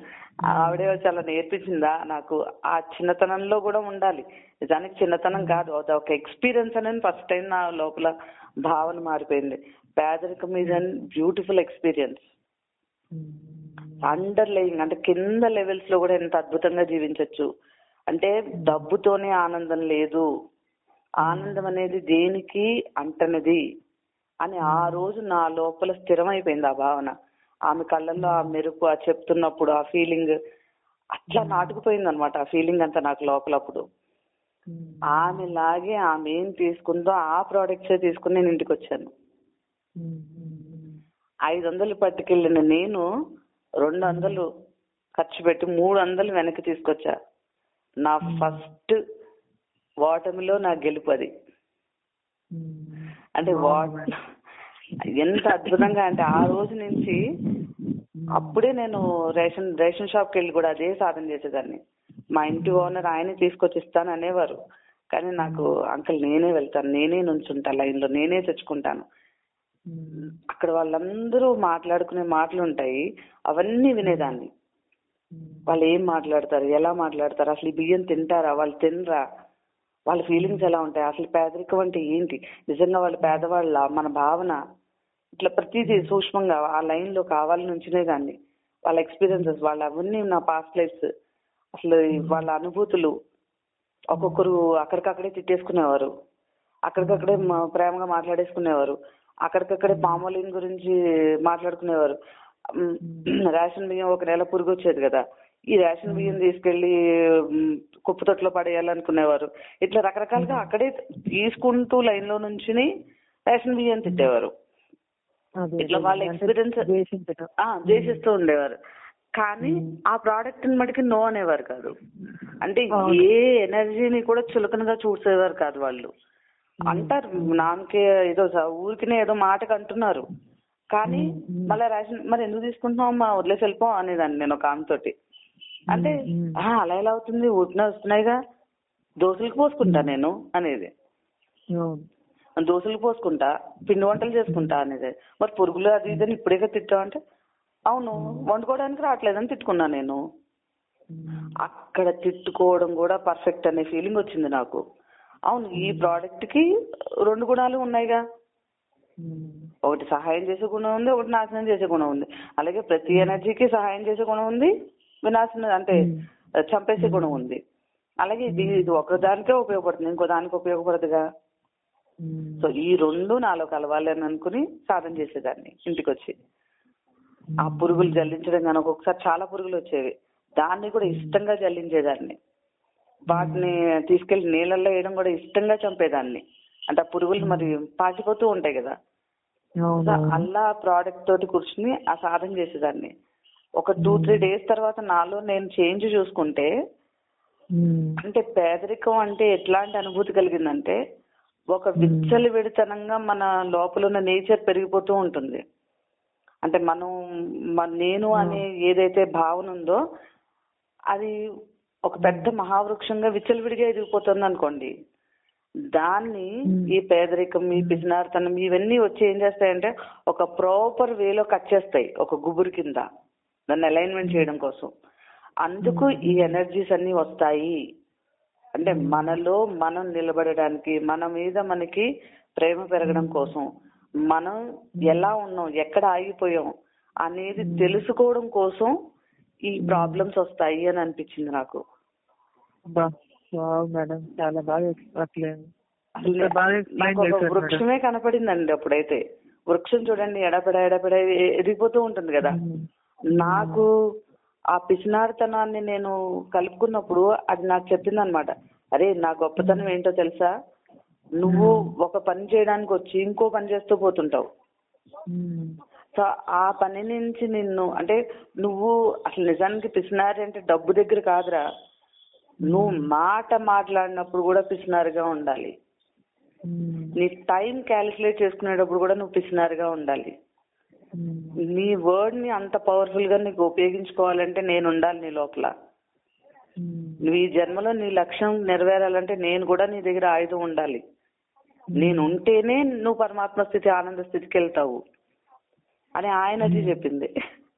ఆవిడే చాలా నేర్పించిందా నాకు ఆ చిన్నతనంలో కూడా ఉండాలి నిజానికి చిన్నతనం కాదు అది ఒక ఎక్స్పీరియన్స్ అనేది ఫస్ట్ టైం నా లోపల భావన మారిపోయింది పేదరికం is an beautiful experience hmm. Underlying అంటే కింద లెవెల్స్ లో కూడా ఎంత అద్భుతంగా జీవించవచ్చు అంటే డబ్బుతోనే ఆనందం లేదు ఆనందం అనేది దేనికి అంటనది అని ఆ రోజు నా లోపల స్థిరమైపోయింది ఆ భావన ఆమె కళ్ళల్లో ఆ మెరుపు ఆ చెప్తున్నప్పుడు ఆ ఫీలింగ్ అట్లా నాటుకుపోయింది అనమాట ఆ ఫీలింగ్ అంతా నాకు లోపలప్పుడు మ్మ్. ఆమె లాగే ఆమె ఏం తీసుకుందో ఆ ప్రోడక్ట్సే తీసుకుని నేను ఇంటికి వచ్చాను మ్మ్. మ్మ్. ఐదు వందలు పట్టుకెళ్ళిన నేను రెండు వందలు ఖర్చు పెట్టి మూడు వందలు వెనక్కి తీసుకొచ్చా నా ఫస్ట్ ఓటమిలో నా గెలుపు అది మ్మ్. అంటే వాట్ ఎంత అద్భుతంగా అంటే ఆ రోజు నుంచి అప్పుడే నేను రేషన్ రేషన్ షాప్కి వెళ్ళి కూడా అదే సాధన చేసేదాన్ని మా ఇంటి ఓనర్ ఆయనే తీసుకొచ్చి ఇస్తాను అనేవారు కానీ నాకు అంకుల్ నేనే వెళ్తాను నేనే నుంచుంటా లైన్ లో నేనే తెచ్చుకుంటాను మ్మ్. అక్కడ వాళ్ళందరూ మాట్లాడుకునే మాటలు ఉంటాయి అవన్నీ వినేదాన్ని మ్మ్. వాళ్ళు ఏం మాట్లాడతారు ఎలా మాట్లాడతారు అసలు ఈ బియ్యం తింటారా వాళ్ళు తినరా వాళ్ళ ఫీలింగ్స్ ఎలా ఉంటాయి అసలు పేదరికం అంటే ఏంటి నిజంగా వాళ్ళు పేదవాళ్ళ మన భావన ఇట్లా ప్రతిదీ సూక్ష్మంగా ఆ లైన్ లో కావాలని ఉంచినే దాన్ని వాళ్ళ ఎక్స్పీరియన్సెస్ వాళ్ళ అవన్నీ నా పాస్ట్ లైఫ్స్ అసలు ఈ వాళ్ళ అనుభూతులు ఒక్కొక్కరు అక్కడికక్కడే తిట్టేసుకునేవారు అక్కడికక్కడే మ- ప్రేమగా మాట్లాడేసుకునేవారు అక్కడికక్కడే పామోలిన్ గురించి మాట్లాడుకునేవారు మ్, రేషన్ బియ్యం ఒక నెల పురుగు వచ్చేది కదా ఈ రేషన్ బియ్యం తీసుకెళ్లి మ్, కుప్ప తొట్లో పడేయాలనుకునేవారు ఇట్లా రకరకాలుగా అక్కడే తీసుకుంటూ లైన్ లో నుంచుని రేషన్ బియ్యం తిట్టేవారు అదే ఇట్లా వాళ్ళ అంటే ఎక్స్పీరియన్స్ ద్వేషించటం ఆ ద్వేషిస్తూ ఉండేవారు కానీ ఆ ప్రోడక్ట్ ని మటుకి నో అనేవారు కాదు అంటే ఏ ఎనర్జీని కూడా చులకనగా చూసేవారు కాదు వాళ్ళు అంటారు నాకే ఏదో స- ఊరికినే ఏదో మాటకు అంటున్నారు కానీ మళ్ళీ రేషన్ మరి ఎందుకు తీసుకుంటున్నావు అమ్మా వదిలేసి వెళ్ళిపో అనేదాన్ని నేను ఒక ఆమెతోటి అంటే మ్మ్. "ఆ, అలా ఎలా అవుతుంది ఊపిన వస్తున్నాయిగా దోశలకు పోసుకుంటా నేను అనేది అవును దోశలు పోసుకుంటా పిండి వంటలు చేసుకుంటా అనేది మరి పురుగులు అది ఇదని ఇప్పుడే తిట్టావు అంటే అవును వండుకోవడానికి రావట్లేదని తిట్టుకున్నా నేను మ్మ్. అక్కడ తిట్టుకోవడం కూడా పర్ఫెక్ట్ అనే ఫీలింగ్ వచ్చింది నాకు అవును ఈ ప్రోడక్ట్ కి రెండు గుణాలు ఉన్నాయిగా మ్మ్. ఒకటి సహాయం చేసే గుణం ఉంది ఒకటి నాశనం చేసే గుణం ఉంది అలాగే ప్రతి ఎనర్జీకి సహాయం చేసే గుణం ఉంది వినాశనం అంటే చంపేసే గుణం ఉంది అలాగే ఇది ఇది ఒక దానికే ఉపయోగపడుతుంది ఇంకో దానికి ఉపయోగపడదుగా మ్మ్. సో ఈ రెండు నాలో కలవాలి అని అనుకుని సాధన చేసేదాన్ని ఇంటికి వచ్చి ఆ పురుగులు జల్లించడం కానీ ఒక్కొక్కసారి చాలా పురుగులు వచ్చేవి దాన్ని కూడా ఇష్టంగా జల్లించేదాన్ని వాటిని తీసుకెళ్లి నీళ్ళల్లో వేయడం కూడా ఇష్టంగా చంపేదాన్ని అంటే ఆ పురుగులు మరి పాకిపోతూ ఉంటాయి కదా అవును సో అలా ప్రోడక్ట్ తోటి కూర్చుని ఆ సాధన చేసేదాన్ని ఒక టూ త్రీ డేస్ తర్వాత నాలో నేను చేంజ్ చూసుకుంటే మ్మ్. అంటే పేదరికం అంటే ఎట్లాంటి అనుభూతి కలిగిందంటే ఒక విచ్చలు విడితనంగా మన లోపల ఉన్న నేచర్ పెరిగిపోతూ ఉంటుంది అంటే మనం మన- నేను అనే ఏదైతే భావన ఉందో అది ఒక పెద్ద మహావృక్షంగా విచ్చలవిడిగా ఎదిగిపోతుంది అనుకోండి దాన్ని ఈ పేదరికం ఈ పిసినారితనం ఇవన్నీ వచ్చి ఏం చేస్తాయంటే ఒక ప్రాపర్ వేలో కట్ చేస్తాయి ఒక గుబురు కింద దాన్ని అలైన్మెంట్ చేయడం కోసం అందుకు ఈ ఎనర్జీస్ అన్ని వస్తాయి అంటే మనలో మనం నిలబడడానికి మన మీద మనకి ప్రేమ పెరగడం కోసం మనం ఎలా ఉన్నాం ఎక్కడ ఆగిపోయాం అనేది తెలుసుకోవడం కోసం ఈ ప్రాబ్లమ్స్ వస్తాయి అని అనిపించింది నాకు బా వావ్ మేడం చాలా బాగా ఎక్స్ప్లెయిన్ అసలు ఇంత బాగా ఎక్స్ప్లెయిన్ నాకు ఒక చేశారు మేడం వృక్షమే కనపడిందండి అప్పుడైతే వృక్షం చూడండి ఎడపెడ ఎడపెడ ఎ- ఎదిగిపోతూ ఉంటుంది కదా మ్మ్. నాకు ఆ పిసినారితనాన్ని నేను కలుపుకున్నప్పుడు అది నాకు చెప్పింది అనమాట అరే నా గొప్పతనం ఏంటో తెలుసా నువ్వు ఒక పని చేయడానికి వచ్చి ఇంకో పని చేస్తూ పోతుంటావు మ్మ్. సో ఆ పని నుంచి నిన్ను అంటే నువ్వు అసలు నిజానికి పిసినారి అంటే డబ్బు దగ్గర కాదురా నువ్వు మాట మాట్లాడినప్పుడు కూడా పిసినారిగా ఉండాలి మ్మ్. నీ టైం క్యాలిక్యులేట్ చేసుకునేటప్పుడు కూడా నువ్వు పిసినారిగా ఉండాలి మ్మ్. నీ వర్డ్ ని అంత పవర్ఫుల్ గా నీకు ఉపయోగించుకోవాలంటే నేను ఉండాలి నీ లోపల మ్మ్. నువ్వు ఈ జన్మలో నీ లక్ష్యం నెరవేరాలంటే నేను కూడా నీ దగ్గర ఆయుధం ఉండాలి నేను ఉంటేనే నువ్వు పరమాత్మ స్థితి ఆనంద స్థితికి వెళ్తావు అని ఆయన అది చెప్పింది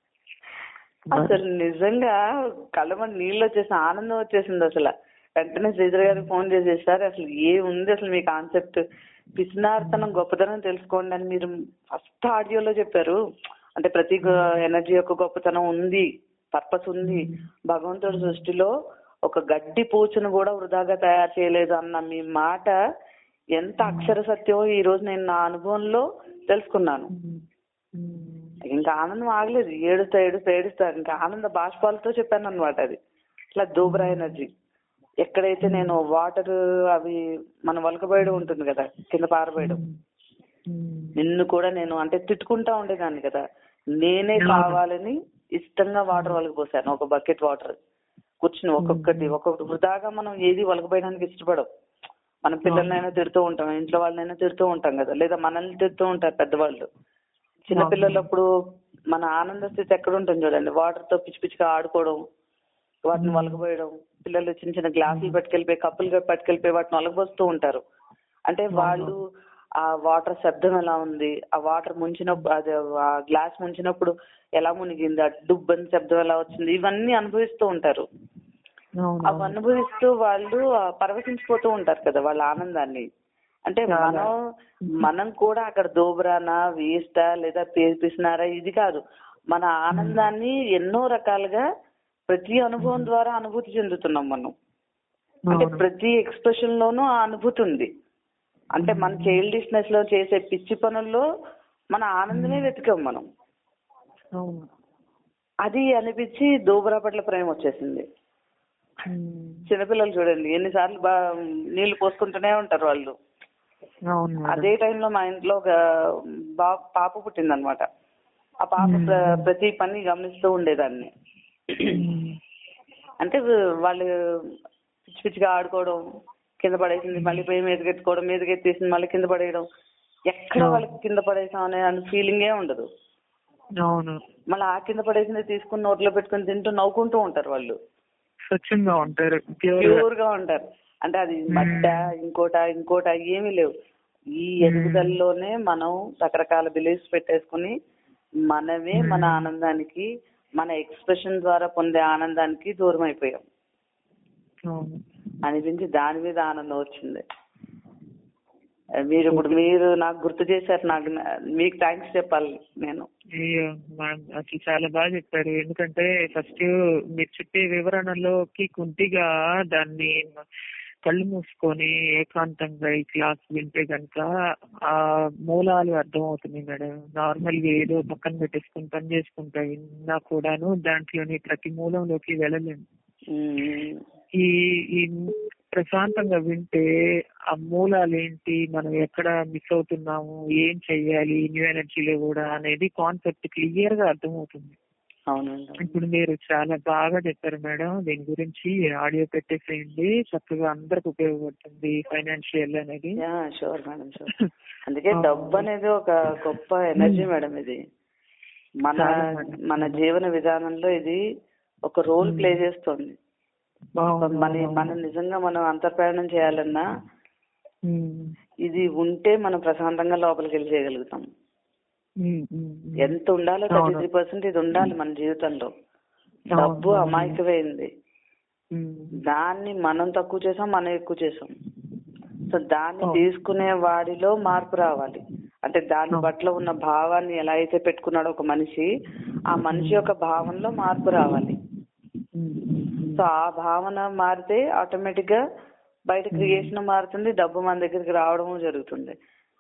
అసలు నిజంగా కళ్ళ మీద నీళ్ళు వచ్చేసి ఆనందం వచ్చేసింది అసలు వెంటనే శ్రీధర్ గారికి ఫోన్ చేసేసారు అసలు ఏముంది అసలు మీ కాన్సెప్ట్ పిసినార్తనం గొప్పతనం తెలుసుకోండి అని మీరు ఫస్ట్ ఆడియోలో చెప్పారు అంటే ప్రతి ఎనర్జీ యొక్క గొప్పతనం ఉంది పర్పస్ ఉంది భగవంతుడి సృష్టిలో ఒక గడ్డి పూచను కూడా వృధాగా తయారు చేయలేదు అన్న మీ మాట ఎంత అక్షర సత్యమో ఈ రోజు నేను నా అనుభవంలో తెలుసుకున్నాను మ్మ్. మ్మ్. ఇంకా ఆనందం ఆగలేదు ఏడుస్తా ఏడుస్తా ఏడుస్తా ఇంకా ఆనంద బాష్పాలతో చెప్పాను అనమాట అది ఇట్లా దూబరా ఎనర్జీ ఎక్కడైతే నేను వాటర్ అవి మన వలకబోయడం ఉంటుంది కదా కింద పారబోయడం మ్మ్. నిన్ను కూడా నేను అంటే తిట్టుకుంటా ఉండేదాన్ని కదా నేనే కావాలని ఇష్టంగా వాటర్ వలకపోసాను ఒక బకెట్ వాటర్ కూర్చుని ఒక్కొక్కటి ఒక్కొక్కటి వృధాగా మనం ఏది వలకపోయడానికి ఇష్టపడం మన పిల్లలనైనా తిడుతూ ఉంటాం ఇంట్లో వాళ్ళనైనా తిడుతూ ఉంటాం కదా లేదా మనల్ని తిడుతూ ఉంటారు పెద్దవాళ్ళు చిన్నపిల్లలప్పుడు మన ఆనంద స్థితి ఎక్కడ ఉంటుంది చూడండి వాటర్ తో పిచ్చి పిచ్చిగా ఆడుకోవడం వాటిని వలకపోయడం పిల్లలు చిన్న చిన్న గ్లాసులు పట్టుకెళ్ళిపోయి కప్పులు పట్టుకెళ్ళిపోయి వాటిని వలకపోస్తూ ఉంటారు అంటే వాళ్ళు ఆ వాటర్ శబ్దం ఎలా ఉంది ఆ వాటర్ ముంచినప్పుడు అది ఆ గ్లాస్ ముంచినప్పుడు ఎలా మునిగింది ఆ డుబ్బని శబ్దం ఎలా వచ్చింది ఇవన్నీ అనుభవిస్తూ ఉంటారు అవును అవి అనుభవిస్తూ వాళ్ళు ఆ పరవశించిపోతూ ఉంటారు కదా వాళ్ళ ఆనందాన్ని అంటే మనం మనం కూడా అక్కడ దోబరానా వేస్టా లేదా పిసినారా ఇది కాదు మన ఆనందాన్ని ఎన్నో రకాలుగా ప్రతి అనుభవం ద్వారా అనుభూతి చెందుతున్నాం మనం అంటే అవును. ప్రతి ఎక్స్ప్రెషన్ లోనూ ఆ అనుభూతి ఉంది అంటే మన చైల్డిష్నెస్ లో చేసే పిచ్చి పనుల్లో మన ఆనందమే వెతికాం మనం అవును అది అనిపించి దోబరా పట్ల ప్రేమ వచ్చేసింది మ్మ్. చిన్నపిల్లలు చూడండి ఎన్నిసార్లు బా నీళ్లు పోసుకుంటూనే ఉంటారు వాళ్ళు అవును మేడం. అదే టైంలో మా ఇంట్లో ఒక బా పాప పుట్టిందనమాట ఆ పాప ప్ర- ప్రతి పని గమనిస్తూ ఉండేదాన్ని మ్మ్. అంటే వాళ్ళు పిచ్చి పిచ్చిగా ఆడుకోవడం కింద పడేసింది మళ్ళీ పోయి మీదకెత్తుకోవడం మీదకెత్తేసింది మళ్ళీ కింద పడేయడం ఎక్కడ వాళ్ళకి కింద పడేసాం అనే ఫీలింగే ఉండదు అవును మళ్ళీ ఆ కింద పడేసింది తీసుకుని నోట్లో పెట్టుకుని తింటూ నవ్వుకుంటూ ఉంటారు వాళ్ళు స్వచ్ఛంగా ఉంటారు ప్యూర్ ప్యూర్ గా ఉంటారు అంటే అది మడ్డ ఇంకోట ఇంకోట ఏమీ లేవు ఈ ఎదుగుదలలోనే మనం రకరకాల బిలీఫ్స్ పెట్టేసుకుని మనమే మన ఆనందానికి మన ఎక్స్ప్రెషన్ ద్వారా పొందే ఆనందానికి దూరం అయిపోయాం అవును అనిపించి దాని మీద ఆనందం వచ్చింది మీరు ఇప్పుడు మీరు నాకు గుర్తు చేశారు నాకు మీకు థ్యాంక్స్ చెప్పాలి నేను అయ్యో మ్యామ్ అసలు చాలా బాగా చెప్పారు ఎందుకంటే ఫస్ట్ మీరు చెప్పే వివరణలోకి కుంటిగా దాన్ని కళ్ళు మూసుకొని ఏకాంతంగా ఈ క్లాస్ వింటే కనుక ఆ మూలాలు అర్థమవుతుంది మేడం నార్మల్ గా ఏదో పక్కన పెట్టేసుకుని పని చేసుకుంటా విన్నా కూడాను దాంట్లోని ప్రతి మూలంలోకి వెళ్ళలేము ఉమ్. ఈ ఈ ప్రశాంతంగా వింటే ఆ మూలాలు ఏంటి మనం ఎక్కడ మిస్ అవుతున్నాము ఏం చెయ్యాలి న్యూ ఎనర్జీలో కూడా అనేది కాన్సెప్ట్ క్లియర్ గా అర్థమవుతుంది అవునండి ఇప్పుడు మీరు చాలా బాగా చెప్పారు మేడం దీని గురించి ఆడియో పెట్టేసేయండి చక్కగా అందరికి ఉపయోగపడుతుంది ఫైనాన్షియల్ అనేది యా షూర్ మేడం షూర్ అందుకే డబ్బు అనేది ఒక గొప్ప ఎనర్జీ మేడం ఇది మన చాలా మేడం. మన జీవన విధానంలో ఇది ఒక రోల్ ప్లే చేస్తుంది బాగుంది. మన మనం నిజంగా మనం అంతర్ప్రయాణం చేయాలన్నా ఉమ్, ఇది ఉంటే మనం ప్రశాంతంగా లోపలికి వెళ్ళి చేయగలుగుతాం ఉమ్, ఉమ్, ఉమ్. ఎంత ఉండాలో థర్టీ త్రీ పర్సెంట్ ఇది ఉండాలి మన జీవితంలో డబ్బు అవును. అమాయకమైంది ఉమ్, దాన్ని మనం తక్కువ చేసాం మనం ఎక్కువ చేసాం సో దాన్ని అవును. తీసుకునే వాడిలో మార్పు రావాలి అంటే దాని అవును. పట్ల ఉన్న భావాన్ని ఎలా అయితే పెట్టుకున్నాడో ఒక మనిషి ఆ మనిషి యొక్క భావనలో మార్పు రావాలి ఉమ్, ఉమ్, ఉమ్. సో ఆ భావన మారితే ఆటోమేటిక్ గా బయట క్రియేషన్ మారుతుంది డబ్బు మన దగ్గరికి రావడము జరుగుతుంది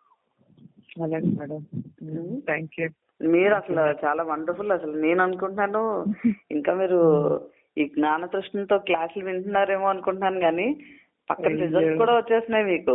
అలాగే మేడం థ్యాంక్ యూ మీరు అసలు చాలా వండర్ఫుల్ అసలు నేను అనుకుంటున్నాను ఇంకా మీరు ఈ జ్ఞాన తృష్ణతో క్లాసులు వింటున్నారేమో అనుకుంటున్నాను కానీ పక్కన అయ్యో. రిజల్ట్స్ కూడా వచ్చేస్తున్నాయి మీకు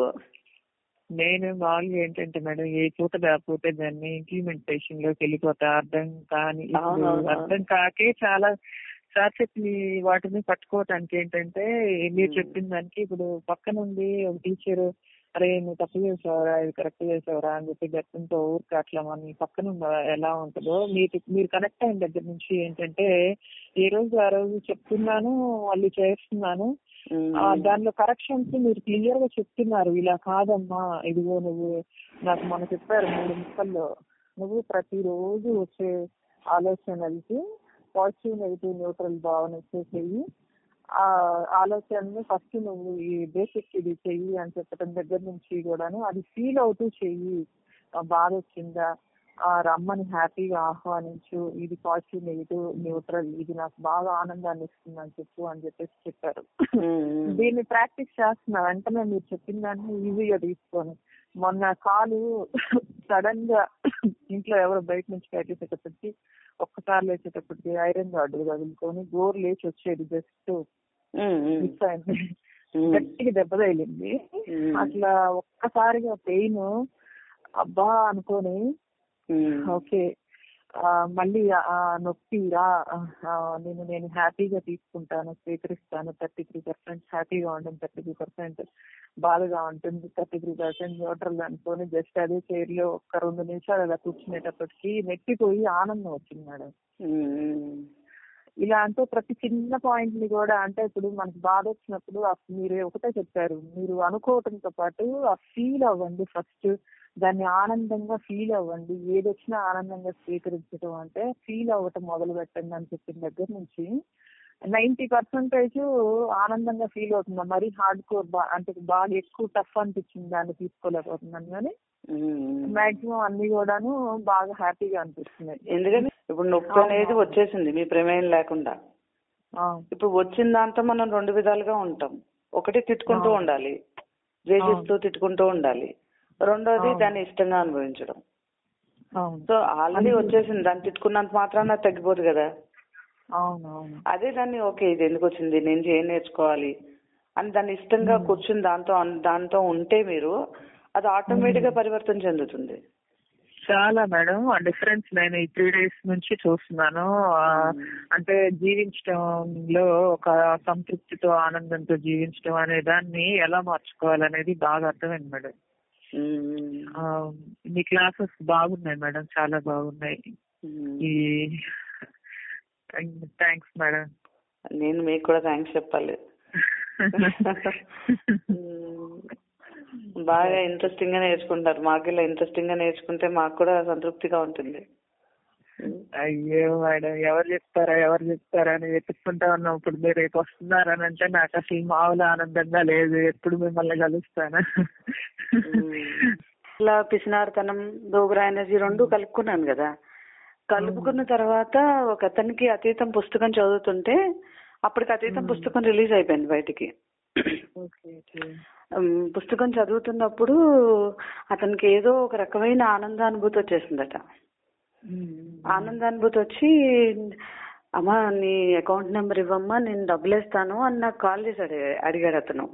నేను మామూలుగా ఏంటంటే మేడం ఏ పూట కాకపోతే దాన్ని ఇంప్లిమెంటేషన్ లోకి వెళ్ళిపోతా అర్థం కాని ఇప్పుడు అవునవును. అర్థం కాకే చాలా సార్ చెప్పి వాటిని పట్టుకోవటానికి ఏంటంటే మీరు మ్మ్. చెప్పిన దానికి ఇప్పుడు పక్క నుండి ఒక టీచర్ అరే నువ్వు తప్పు చేసావురా ఇది కరెక్ట్ చేసావురా అని చెప్పి గతంతో ఊరికి అట్లా మన పక్కన ఉన్న ఎలా ఉంటుందో మీరు మీరు కనెక్ట్ అయిన దగ్గర నుంచి ఏంటంటే ఏ రోజు ఆ రోజు చెప్తున్నాను మళ్ళీ చేస్తున్నాను ఉమ్. ఆ దానిలో కరెక్షన్స్ మీరు క్లియర్ గా చెప్తున్నారు ఇలా కాదమ్మా ఇదిగో నువ్వు నాకు మొన్న చెప్పారు మూడు ముక్కల్లో నువ్వు ప్రతిరోజు వచ్చే ఆలోచనలకి పాజిటివ్ నెగిటివ్ న్యూట్రల్ భావన వచ్చేసేయి ఆ ఆలోచనని ఫస్ట్ నువ్వు ఈ బేసిక్ ఇది చెయ్యి అని చెప్పడం దగ్గర నుంచి కూడాను అది ఫీల్ అవుతూ చెయ్యి ఆ బాధ వచ్చిందా ఆ రమ్మని హ్యాపీగా ఆహ్వానించు ఇది పాజిటివ్ నెగిటివ్ న్యూట్రల్ ఇది నాకు బాగా ఆనందాన్ని ఇస్తుంది అని చెప్పు అని చెప్పేసి చెప్పారు ఉమ్. దీన్ని ప్రాక్టీస్ చేస్తున్నా వెంటనే మీరు చెప్పిన దాన్ని ఈజీగా తీసుకొని మొన్న కాలు సడన్ గా ఇంట్లో ఎవరో బయట నుంచి కట్టేసేటప్పటికి ఒక్కసారి లేచేటప్పటికి ఐరన్ రాడ్లు తగులుకొని గోరు లేచి వచ్చేది జస్ట్ ఉమ్. ఉమ్. మిస్ అయింది ఉమ్. గట్టిగా దెబ్బ తగిలింది ఉమ్. అట్లా ఒక్కసారిగా పెయిన్ అబ్బా అనుకొని ఉమ్. ఓకే ఆ, మళ్ళీ ఆ నొప్పి రా ఆ, నేను నేను హ్యాపీగా తీసుకుంటాను స్వీకరిస్తాను థర్టీ త్రీ పర్సెంట్ హ్యాపీగా ఉంటుంది థర్టీ త్రీ పర్సెంట్ బాధగా ఉంటుంది థర్టీ త్రీ పర్సెంట్ న్యూట్రల్ అనుకొని జస్ట్ అదే చైర్ లో ఒక రెండు నిమిషాలు అలా కూర్చునేటప్పటికి నెట్టిపోయి ఆనందం వచ్చింది మేడం ఉమ్. ఇలా అంటే ప్రతి చిన్న పాయింట్ ని కూడా అంటే ఇప్పుడు మనకి బాధ వచ్చినప్పుడు ఆ మీరు ఒకటే చెప్పారు మీరు అనుకోవటంతో పాటు ఆ ఫీల్ అవ్వండి ఫస్ట్ దాన్ని ఆనందంగా ఫీల్ అవ్వండి ఏది వచ్చినా ఆనందంగా స్వీకరించడం అంటే ఫీల్ అవ్వటం మొదలు పెట్టండి అని చెప్పిన దగ్గర నుంచి నైన్టీ పర్సెంటేజ్ ఆనందంగా ఫీల్ అవుతుంది మరీ హార్డ్ కోర్ అంటే బాగా ఎక్కువ టఫ్ అనిపించింది దాన్ని తీసుకోలేకపోతున్నాను కానీ ఉమ్. మాక్సిమం అన్ని కూడాను బాగా హ్యాపీగా అనిపిస్తున్నాయి ఎందుకని ఇప్పుడు నొప్పి అనేది వచ్చేసింది మీ ప్రమేయం లేకుండా ఆ, ఇప్పుడు వచ్చిన దాంతో మనం రెండు విధాలుగా ఉంటాం ఒకటి తిట్టుకుంటూ అవును. ఉండాలి ద్వేషిస్తూ తిట్టుకుంటూ ఉండాలి రెండోది అవును. దాన్ని ఇష్టంగా అనుభవించడం అవును సో ఆల్రెడీ వచ్చేసింది దాన్ని తిట్టుకున్నంత మాత్రాన తగ్గిపోదు కదా అవును అవును అదే దాన్ని ఓకే ఇది ఎందుకు వచ్చింది నేను ఏం నేర్చుకోవాలి అని దాన్ని ఇష్టంగా కూర్చుని దాంతో అన్- దాంతో ఉంటే మీరు అది ఆటోమేటిక్ గా పరివర్తన చెందుతుంది చాలా మేడం ఆ డిఫరెన్స్ నేను ఈ త్రీ డేస్ నుంచి చూస్తున్నాను ఆ, అంటే జీవించడంలో ఒక సంతృప్తితో ఆనందంతో జీవించడం అనే దాన్ని ఎలా మార్చుకోవాలనేది బాగా అర్థమైంది మేడం ఉమ్. ఆ, మీ క్లాసెస్ బాగున్నాయి మేడం చాలా బాగున్నాయి ఉమ్. ఈ థ్యాంక్స్ మేడం నేను మీకు కూడా థ్యాంక్స్ చెప్పాలి ఉమ్, బాగా ఇంట్రెస్టింగ్ గా నేర్చుకుంటారు మాకు ఇలా ఇంట్రెస్టింగ్ గా నేర్చుకుంటే మాకు కూడా సంతృప్తిగా ఉంటుంది అయ్యో మేడం ఎవరు చెప్తారా ఎవరు చెప్తారా అని వెతుక్కుంటా ఉన్నాం ఇప్పుడు మీరు రేపు వస్తున్నారని అంటే నాకు అసలు మామూలు ఆనందంగా లేదు ఎప్పుడు మిమ్మల్ని కలుస్తాను ఇలా పిసినారితనం దోగురా ఎనర్జీ రెండు కలుపుకున్నాను కదా కలుపుకున్న తర్వాత ఒక అతనికి అతీతం పుస్తకం చదువుతుంటే అప్పటికి అతీతం పుస్తకం రిలీజ్ అయిపోయింది బయటికి ఓకే ఓకే ఉమ్, పుస్తకం చదువుతున్నప్పుడు అతనికి ఏదో ఒక రకమైన ఆనందానుభూతి వచ్చేసిందట ఆనందానుభూతి వచ్చి అమ్మా నీ అకౌంట్ నెంబర్ ఇవ్వమ్మా నేను డబ్బులు ఇస్తాను అని నాకు కాల్ చేశాడు అడిగాడు అతను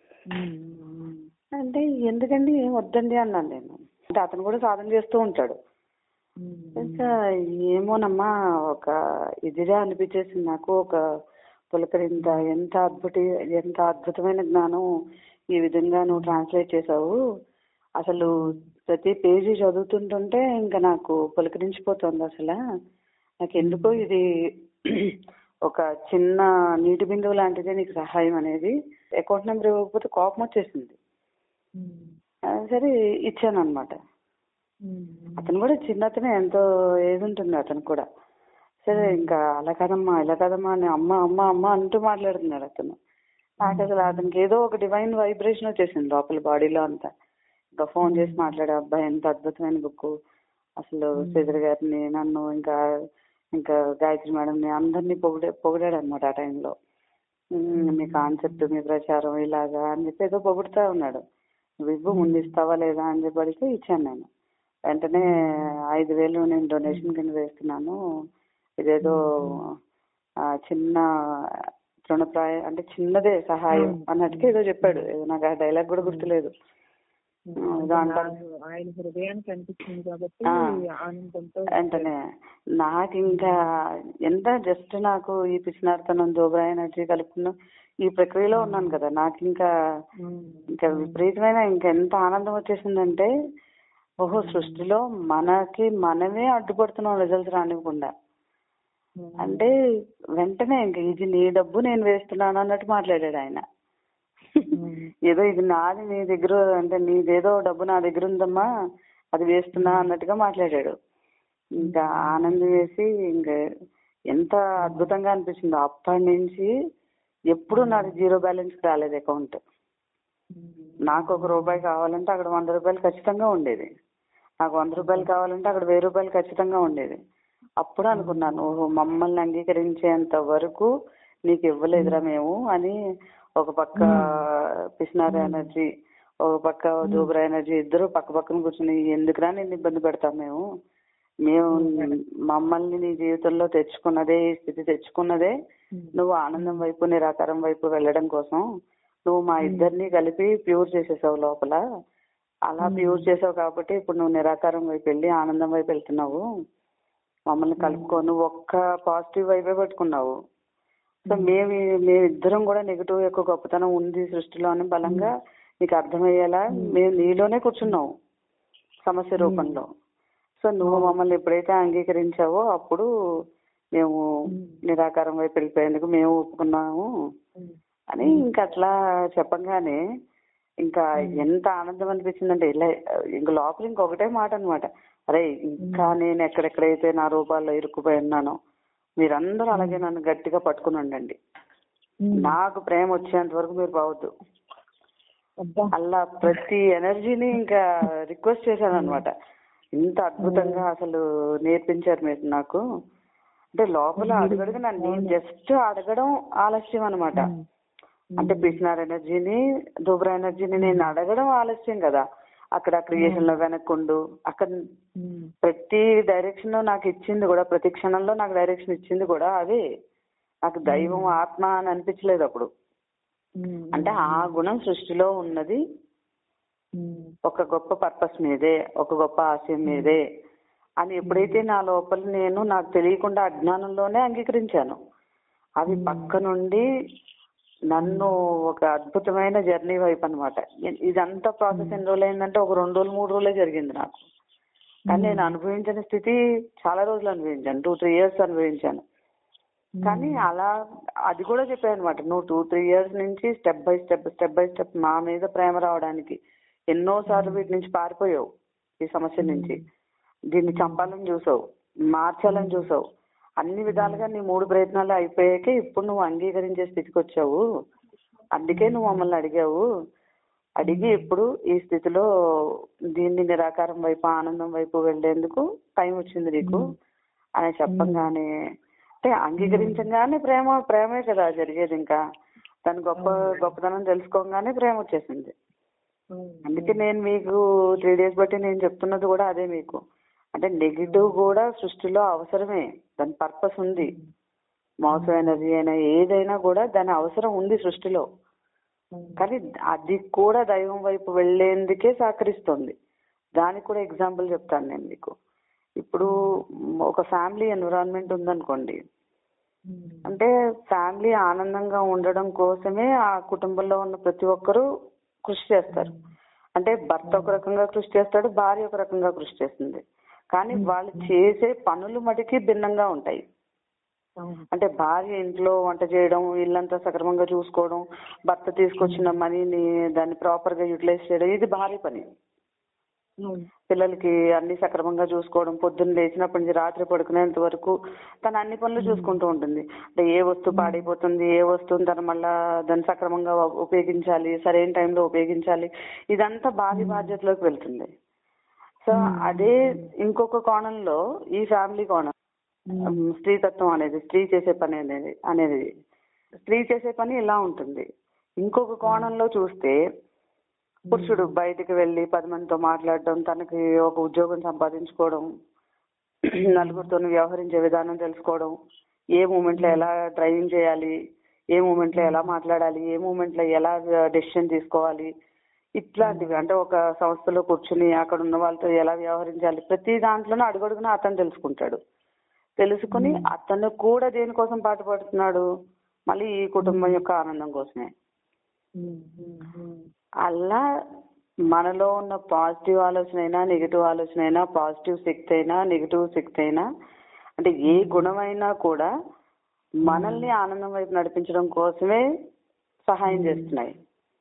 అంటే ఎందుకండి ఏం వద్దండి అన్నాను నేను అంటే అతను కూడా సాధన చేస్తూ ఉంటాడు ఇంకా ఏమోనమ్మా ఒక ఇదిగా అనిపించేసింది నాకు ఒక పులకరింత ఎంత అద్భుత ఎంత అద్భుతమైన జ్ఞానం ఈ విధంగా నువ్వు ట్రాన్స్లేట్ చేసావు అసలు ప్రతి పేజీ చదువుతుంటుంటే ఇంకా నాకు పులకరించిపోతుంది అసలు నాకు ఎందుకో ఇది ఒక చిన్న నీటి బిందువు లాంటిదే నీకు సహాయం అనేది అకౌంట్ నెంబర్ ఇవ్వకపోతే కోపం వచ్చేసింది ఆ, సరే ఇచ్చాను అనమాట అతను కూడా చిన్న అతనే ఎంతో ఏది ఉంటుంది అతను కూడా సరే ఇంకా అలా కాదమ్మా ఇలా కాదమ్మా అని అమ్మ అమ్మ అమ్మ అంటూ మాట్లాడుతున్నాడు అతను నాకు అసలు అతనికి ఏదో ఒక డివైన్ వైబ్రేషన్ వచ్చేసింది లోపల బాడీలో అంతా ఇంకా ఫోన్ చేసి మాట్లాడే అబ్బాయి ఎంత అద్భుతమైన బుక్ అసలు శ్రీధర్ గారిని నన్ను ఇంకా ఇంకా గాయత్రి మేడంని అందరినీ పొగిడే పొగిడాడు అనమాట ఆ టైంలో మీ కాన్సెప్ట్ మీ ప్రచారం ఇలాగా అని చెప్పి ఏదో పొగుడుతా ఉన్నాడు నువ్వు ఇవ్వు ముందు ఇస్తావా లేదా అని చెప్పి అడిగితే ఇచ్చాను నేను వెంటనే ఐదు వేలు నేను డొనేషన్ కింద వేస్తున్నాను ఇదేదో ఆ, చిన్న తృణప్రాయ అంటే చిన్నదే సహాయం అన్నట్టుగా ఏదో చెప్పాడు ఏదో నాకు ఆ డైలాగ్ కూడా గుర్తులేదు ఏదో అంటారు ఆయన హృదయానికి అనిపించింది కాబట్టి ఆ. ఆనందంతో వెంటనే నాకు ఇంకా ఎంత జస్ట్ నాకు ఈ పిచ్చినార్తనం దోబరా ఎనర్జీ కలుపుకున్న ఈ ప్రక్రియలో ఉన్నాను కదా నాకు ఇంకా ఇంకా విపరీతమైన ఇంకా ఎంత ఆనందం వచ్చేసిందంటే ఓహో సృష్టిలో మనకి మనమే అడ్డుపడుతున్నాం రిజల్ట్స్ రానివ్వకుండా అంటే వెంటనే ఇంకా ఇది నీ డబ్బు నేను వేస్తున్నాను అన్నట్టు మాట్లాడాడు ఆయన ఏదో ఇది నాది నీ దగ్గర అంటే నీదేదో డబ్బు నా దగ్గర ఉందమ్మా అది వేస్తున్నా అన్నట్టుగా మాట్లాడాడు ఇంకా ఆనందం వేసి ఇంకా ఎంత అద్భుతంగా అనిపించిందో అప్పటి నుంచి ఎప్పుడు నాది జీరో బ్యాలెన్స్ రాలేదు అకౌంట్ నాకు ఒక రూపాయి కావాలంటే అక్కడ వంద రూపాయలు ఖచ్చితంగా ఉండేది నాకు వంద రూపాయలు కావాలంటే అక్కడ వెయ్యి రూపాయలు ఖచ్చితంగా ఉండేది అప్పుడు అనుకున్నాను ఓహో మమ్మల్ని అంగీకరించేంత వరకు నీకు ఇవ్వలేదురా మేము అని ఒక పక్క పిసినార ఎనర్జీ ఒక పక్క జోబరా ఎనర్జీ ఇద్దరు పక్క పక్కన కూర్చుని ఎందుకురా నేను ఇబ్బంది పెడతాం మేము మేము మమ్మల్ని నీ జీవితంలో తెచ్చుకున్నదే ఈ స్థితి తెచ్చుకున్నదే నువ్వు ఆనందం వైపు నిరాకారం వైపు వెళ్ళడం కోసం నువ్వు మా ఇద్దరిని కలిపి ప్యూర్ చేసేసావు లోపల అలా ప్యూర్ చేసావు కాబట్టి ఇప్పుడు నువ్వు నిరాకారం వైపు వెళ్ళి ఆనందం వైపు వెళ్తున్నావు మమ్మల్ని కలుపుకో నువ్వు ఒక్క పాజిటివ్ వైపే పెట్టుకున్నావు సో మేము మేమిద్దరం కూడా నెగిటివ్ యొక్క గొప్పతనం ఉంది సృష్టిలో అని బలంగా నీకు అర్థమయ్యేలా మేము నీలోనే కూర్చున్నాం సమస్య రూపంలో సో నువ్వు మమ్మల్ని ఎప్పుడైతే అంగీకరించావో అప్పుడు మేము నిరాకారం వైపు వెళ్ళిపోయేందుకు మేము ఒప్పుకున్నాము అని ఇంకా అట్లా చెప్పగానే ఇంకా ఎంత ఆనందం అనిపించిందంటే ఇలా ఇంక లోపల ఇంకొకటే మాట అన్నమాట అరే ఇంకా నేను ఎక్కడెక్కడైతే నా రూపాల్లో ఇరుక్కుపోయి ఉన్నానో మీరందరూ అలాగే నన్ను గట్టిగా పట్టుకుని ఉండండి నాకు ప్రేమ వచ్చేంత వరకు మీరు పోవద్దు అబ్బా అలా ప్రతి ఎనర్జీని ఇంకా రిక్వెస్ట్ చేశాను అనమాట ఇంత అద్భుతంగా అసలు నేర్పించారు మీరు నాకు అంటే లోపల అడుగడుగు నన్ను జస్ట్ అడగడం ఆలస్యం అనమాట అంటే పిసినార్ ఎనర్జీని దూబ్రా ఎనర్జీని నేను అడగడం ఆలస్యం కదా అక్కడ క్రియేషన్ లో వెనక్కుండు అక్కడ ప్రతి డైరెక్షన్ నాకు ఇచ్చింది కూడా ప్రతి క్షణంలో నాకు డైరెక్షన్ ఇచ్చింది కూడా అదే నాకు దైవం ఆత్మ అని అనిపించలేదు అప్పుడు అంటే ఆ గుణం సృష్టిలో ఉన్నది ఒక గొప్ప పర్పస్ మీదే ఒక గొప్ప ఆశయం మీదే అని ఎప్పుడైతే నా లోపల నేను నాకు తెలియకుండా అజ్ఞానంలోనే అంగీకరించాను అవి పక్క నుండి నన్ను ఒక అద్భుతమైన జర్నీ వైపు అనమాట ఇదంతా ప్రాసెస్ ఎన్ని రోజులు అయిందంటే ఒక రెండు రోజులు మూడు రోజులే జరిగింది నాకు కానీ నేను అనుభవించిన స్థితి చాలా రోజులు అనుభవించాను టూ త్రీ ఇయర్స్ అనుభవించాను కానీ అలా అది కూడా చెప్పాను అనమాట నువ్వు టూ త్రీ ఇయర్స్ నుంచి step by step step by step మా మీద ప్రేమ రావడానికి ఎన్నో సార్లు వీటి నుంచి పారిపోయావు ఈ సమస్య నుంచి దీన్ని చంపాలని చూసావు మార్చాలని చూసావు అన్ని విధాలుగా నీ మూడు ప్రయత్నాలు అయిపోయాకే ఇప్పుడు నువ్వు అంగీకరించే స్థితికి వచ్చావు అందుకే నువ్వు మమ్మల్ని అడిగావు అడిగి ఇప్పుడు ఈ స్థితిలో దీన్ని నిరాకారం వైపు ఆనందం వైపు వెళ్లేందుకు టైం వచ్చింది నీకు అని చెప్పంగానే అంటే అంగీకరించగానే ప్రేమ ప్రేమే కదా జరిగేది ఇంకా దాని గొప్ప గొప్పతనం తెలుసుకోగానే ప్రేమ వచ్చేసింది అందుకే నేను మీకు త్రీ డేస్ బట్టి నేను చెప్తున్నది కూడా అదే మీకు అంటే నెగిటివ్ కూడా సృష్టిలో అవసరమే దాని పర్పస్ ఉంది మోసం ఎనర్జీ అయినా ఏదైనా కూడా దాని అవసరం ఉంది సృష్టిలో కానీ అది కూడా దైవం వైపు వెళ్లేందుకే సహకరిస్తుంది దానికి కూడా ఎగ్జాంపుల్ చెప్తాను నేను మీకు ఇప్పుడు ఒక ఫ్యామిలీ ఎన్విరాన్మెంట్ ఉందనుకోండి అంటే ఫ్యామిలీ ఆనందంగా ఉండడం కోసమే ఆ కుటుంబంలో ఉన్న ప్రతి ఒక్కరూ కృషి చేస్తారు అంటే భర్త ఒక రకంగా కృషి చేస్తాడు భార్య ఒక రకంగా కృషి చేస్తుంది కానీ వాళ్ళు చేసే పనులు మటుకి భిన్నంగా ఉంటాయి అంటే భార్య ఇంట్లో వంట చేయడం ఇల్లంతా సక్రమంగా చూసుకోవడం భర్త తీసుకొచ్చిన మనీని దాన్ని ప్రాపర్ గా యూటిలైజ్ చేయడం ఇది భార్య పని పిల్లలకి అన్ని సక్రమంగా చూసుకోవడం పొద్దున్న లేచినప్పటి నుంచి రాత్రి పడుకునేంత వరకు తను అన్ని పనులు చూసుకుంటూ ఉంటుంది అంటే ఏ వస్తువు పాడైపోతుంది ఏ వస్తువుని తను మళ్ళా దాన్ని సక్రమంగా ఉపయోగించాలి సరైన టైంలో ఉపయోగించాలి ఇదంతా భార్య బాధ్యతలోకి వెళ్తుంది సో అదే ఇంకొక కోణంలో ఈ ఫ్యామిలీ కోణం స్త్రీతత్వం అనేది స్త్రీ చేసే పని అనేది అనేది స్త్రీ చేసే పని ఇలా ఉంటుంది ఇంకొక కోణంలో చూస్తే పురుషుడు బయటికి వెళ్ళి పది మందితో మాట్లాడడం తనకి ఒక ఉద్యోగం సంపాదించుకోవడం నలుగురితో వ్యవహరించే విధానం తెలుసుకోవడం ఏ మూమెంట్ లో ఎలా డ్రైవింగ్ చేయాలి ఏ మూమెంట్ లో ఎలా మాట్లాడాలి ఏ మూమెంట్ లో ఎలా డెసిషన్ తీసుకోవాలి ఇట్లాంటివి అంటే ఒక సంస్థలో కూర్చుని అక్కడ ఉన్న వాళ్ళతో ఎలా వ్యవహరించాలి ప్రతి దాంట్లోనూ అడుగడుగున అతను తెలుసుకుంటాడు తెలుసుకుని అతను కూడా దేనికోసం పాటుపడుతున్నాడు మళ్ళీ ఈ కుటుంబం యొక్క ఆనందం కోసమే అలా మనలో ఉన్న పాజిటివ్ ఆలోచన అయినా నెగిటివ్ ఆలోచన అయినా పాజిటివ్ శక్తి అయినా నెగిటివ్ శక్తి అయినా అంటే ఏ గుణమైనా కూడా మనల్ని ఆనందం వైపు నడిపించడం కోసమే సహాయం చేస్తున్నాయి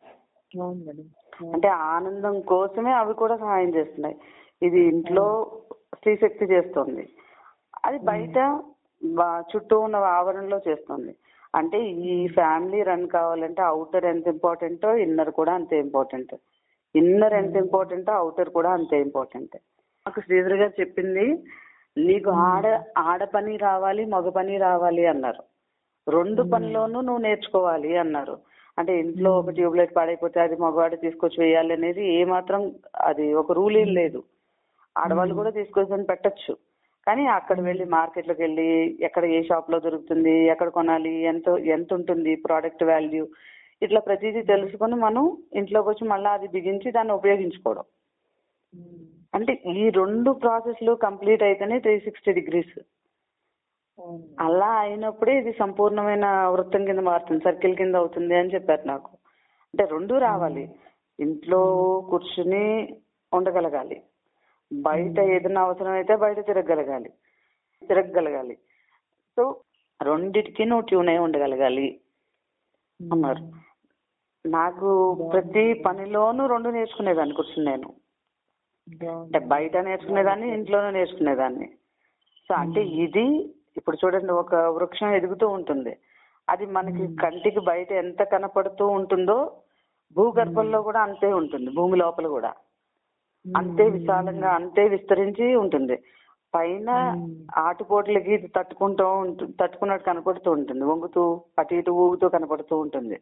అంటే ఆనందం కోసమే అవి కూడా సహాయం చేస్తున్నాయి ఇది ఇంట్లో స్త్రీ శక్తి చేస్తుంది అది బయట చుట్టూ ఉన్న ఆవరణలో చేస్తుంది అంటే ఈ ఫ్యామిలీ రన్ కావాలంటే అవుటర్ ఎంత ఇంపార్టెంటో ఇన్నర్ కూడా అంతే ఇంపార్టెంట్ ఇన్నర్ ఎంత ఇంపార్టెంటో అవుటర్ కూడా అంతే ఇంపార్టెంట్ నాకు శ్రీధర్ గారు చెప్పింది నీకు ఆడ ఆడ పని రావాలి మగ పని రావాలి అన్నారు రెండు పనిలోనూ నువ్వు నేర్చుకోవాలి అన్నారు అంటే ఇంట్లో ఒక ట్యూబ్లైట్ పాడైపోతే అది మగవాడు తీసుకొచ్చి వేయాలి అనేది ఏ మాత్రం అది ఒక రూల్ ఏం లేదు ఆడవాళ్ళు కూడా తీసుకొచ్చి పెట్టచ్చు కానీ అక్కడ వెళ్ళి మార్కెట్లోకి వెళ్ళి ఎక్కడ ఏ షాప్ లో దొరుకుతుంది ఎక్కడ కొనాలి ఎంత ఎంత ఉంటుంది ప్రోడక్ట్ వాల్యూ ఇట్లా ప్రతిదీ తెలుసుకొని మనం ఇంట్లోకి వచ్చి మళ్ళీ అది బిగించి దాన్ని ఉపయోగించుకోవడం అంటే ఈ రెండు ప్రాసెస్లు కంప్లీట్ అయితేనే త్రీ సిక్స్టీ డిగ్రీస్ అలా అయినప్పుడే ఇది సంపూర్ణమైన వృత్తం కింద మారుతుంది సర్కిల్ కింద అవుతుంది అని చెప్పారు నాకు అంటే రెండు రావాలి ఇంట్లో కూర్చుని ఉండగలగాలి బయట ఏదైనా అవసరం అయితే బయట తిరగగలగాలి తిరగగలగాలి సో రెండిటికి నువ్వు ట్యూన్ అయి ఉండగలగాలి అన్నారు నాకు ప్రతి పనిలోనూ రెండు నేర్చుకునేదాన్ని కూర్చుని నేను అంటే బయట నేర్చుకునేదాన్ని ఇంట్లోనూ నేర్చుకునేదాన్ని సో అంటే ఇది ఇప్పుడు చూడండి ఒక వృక్షం ఎదుగుతూ ఉంటుంది అది మనకి కంటికి బయట ఎంత కనపడుతూ ఉంటుందో భూగర్భంలో కూడా అంతే ఉంటుంది భూమి లోపల కూడా అంతే విశాలంగా అంతే విస్తరించి ఉంటుంది పైన ఆటుపోట్లకి ఇది తట్టుకుంటూ ఉంటుంది తట్టుకున్నట్టు కనపడుతూ ఉంటుంది వంగుతూ అటు ఇటు ఊగుతూ కనపడుతూ ఉంటుంది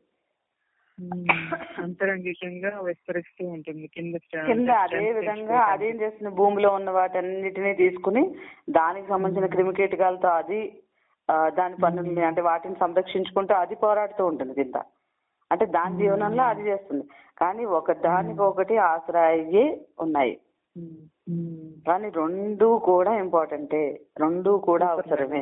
అంతరంగికంగా విస్తరిస్తూ ఉంటుంది కింద కింద అదే విధంగా అదేం చేస్తుంది భూమిలో ఉన్న వాటన్నిటిని తీసుకుని దానికి సంబంధించిన క్రిమికీటకాలతో అది దాని పనుల్ని అంటే వాటిని సంరక్షించుకుంటూ అది పోరాడుతూ ఉంటుంది కింద అంటే దాని జీవనంలో అది చేస్తుంది కానీ ఒక దానికి ఒకటి ఆసరా అయ్యి ఉన్నాయి కానీ రెండు కూడా ఇంపార్టెంటే రెండు కూడా అవసరమే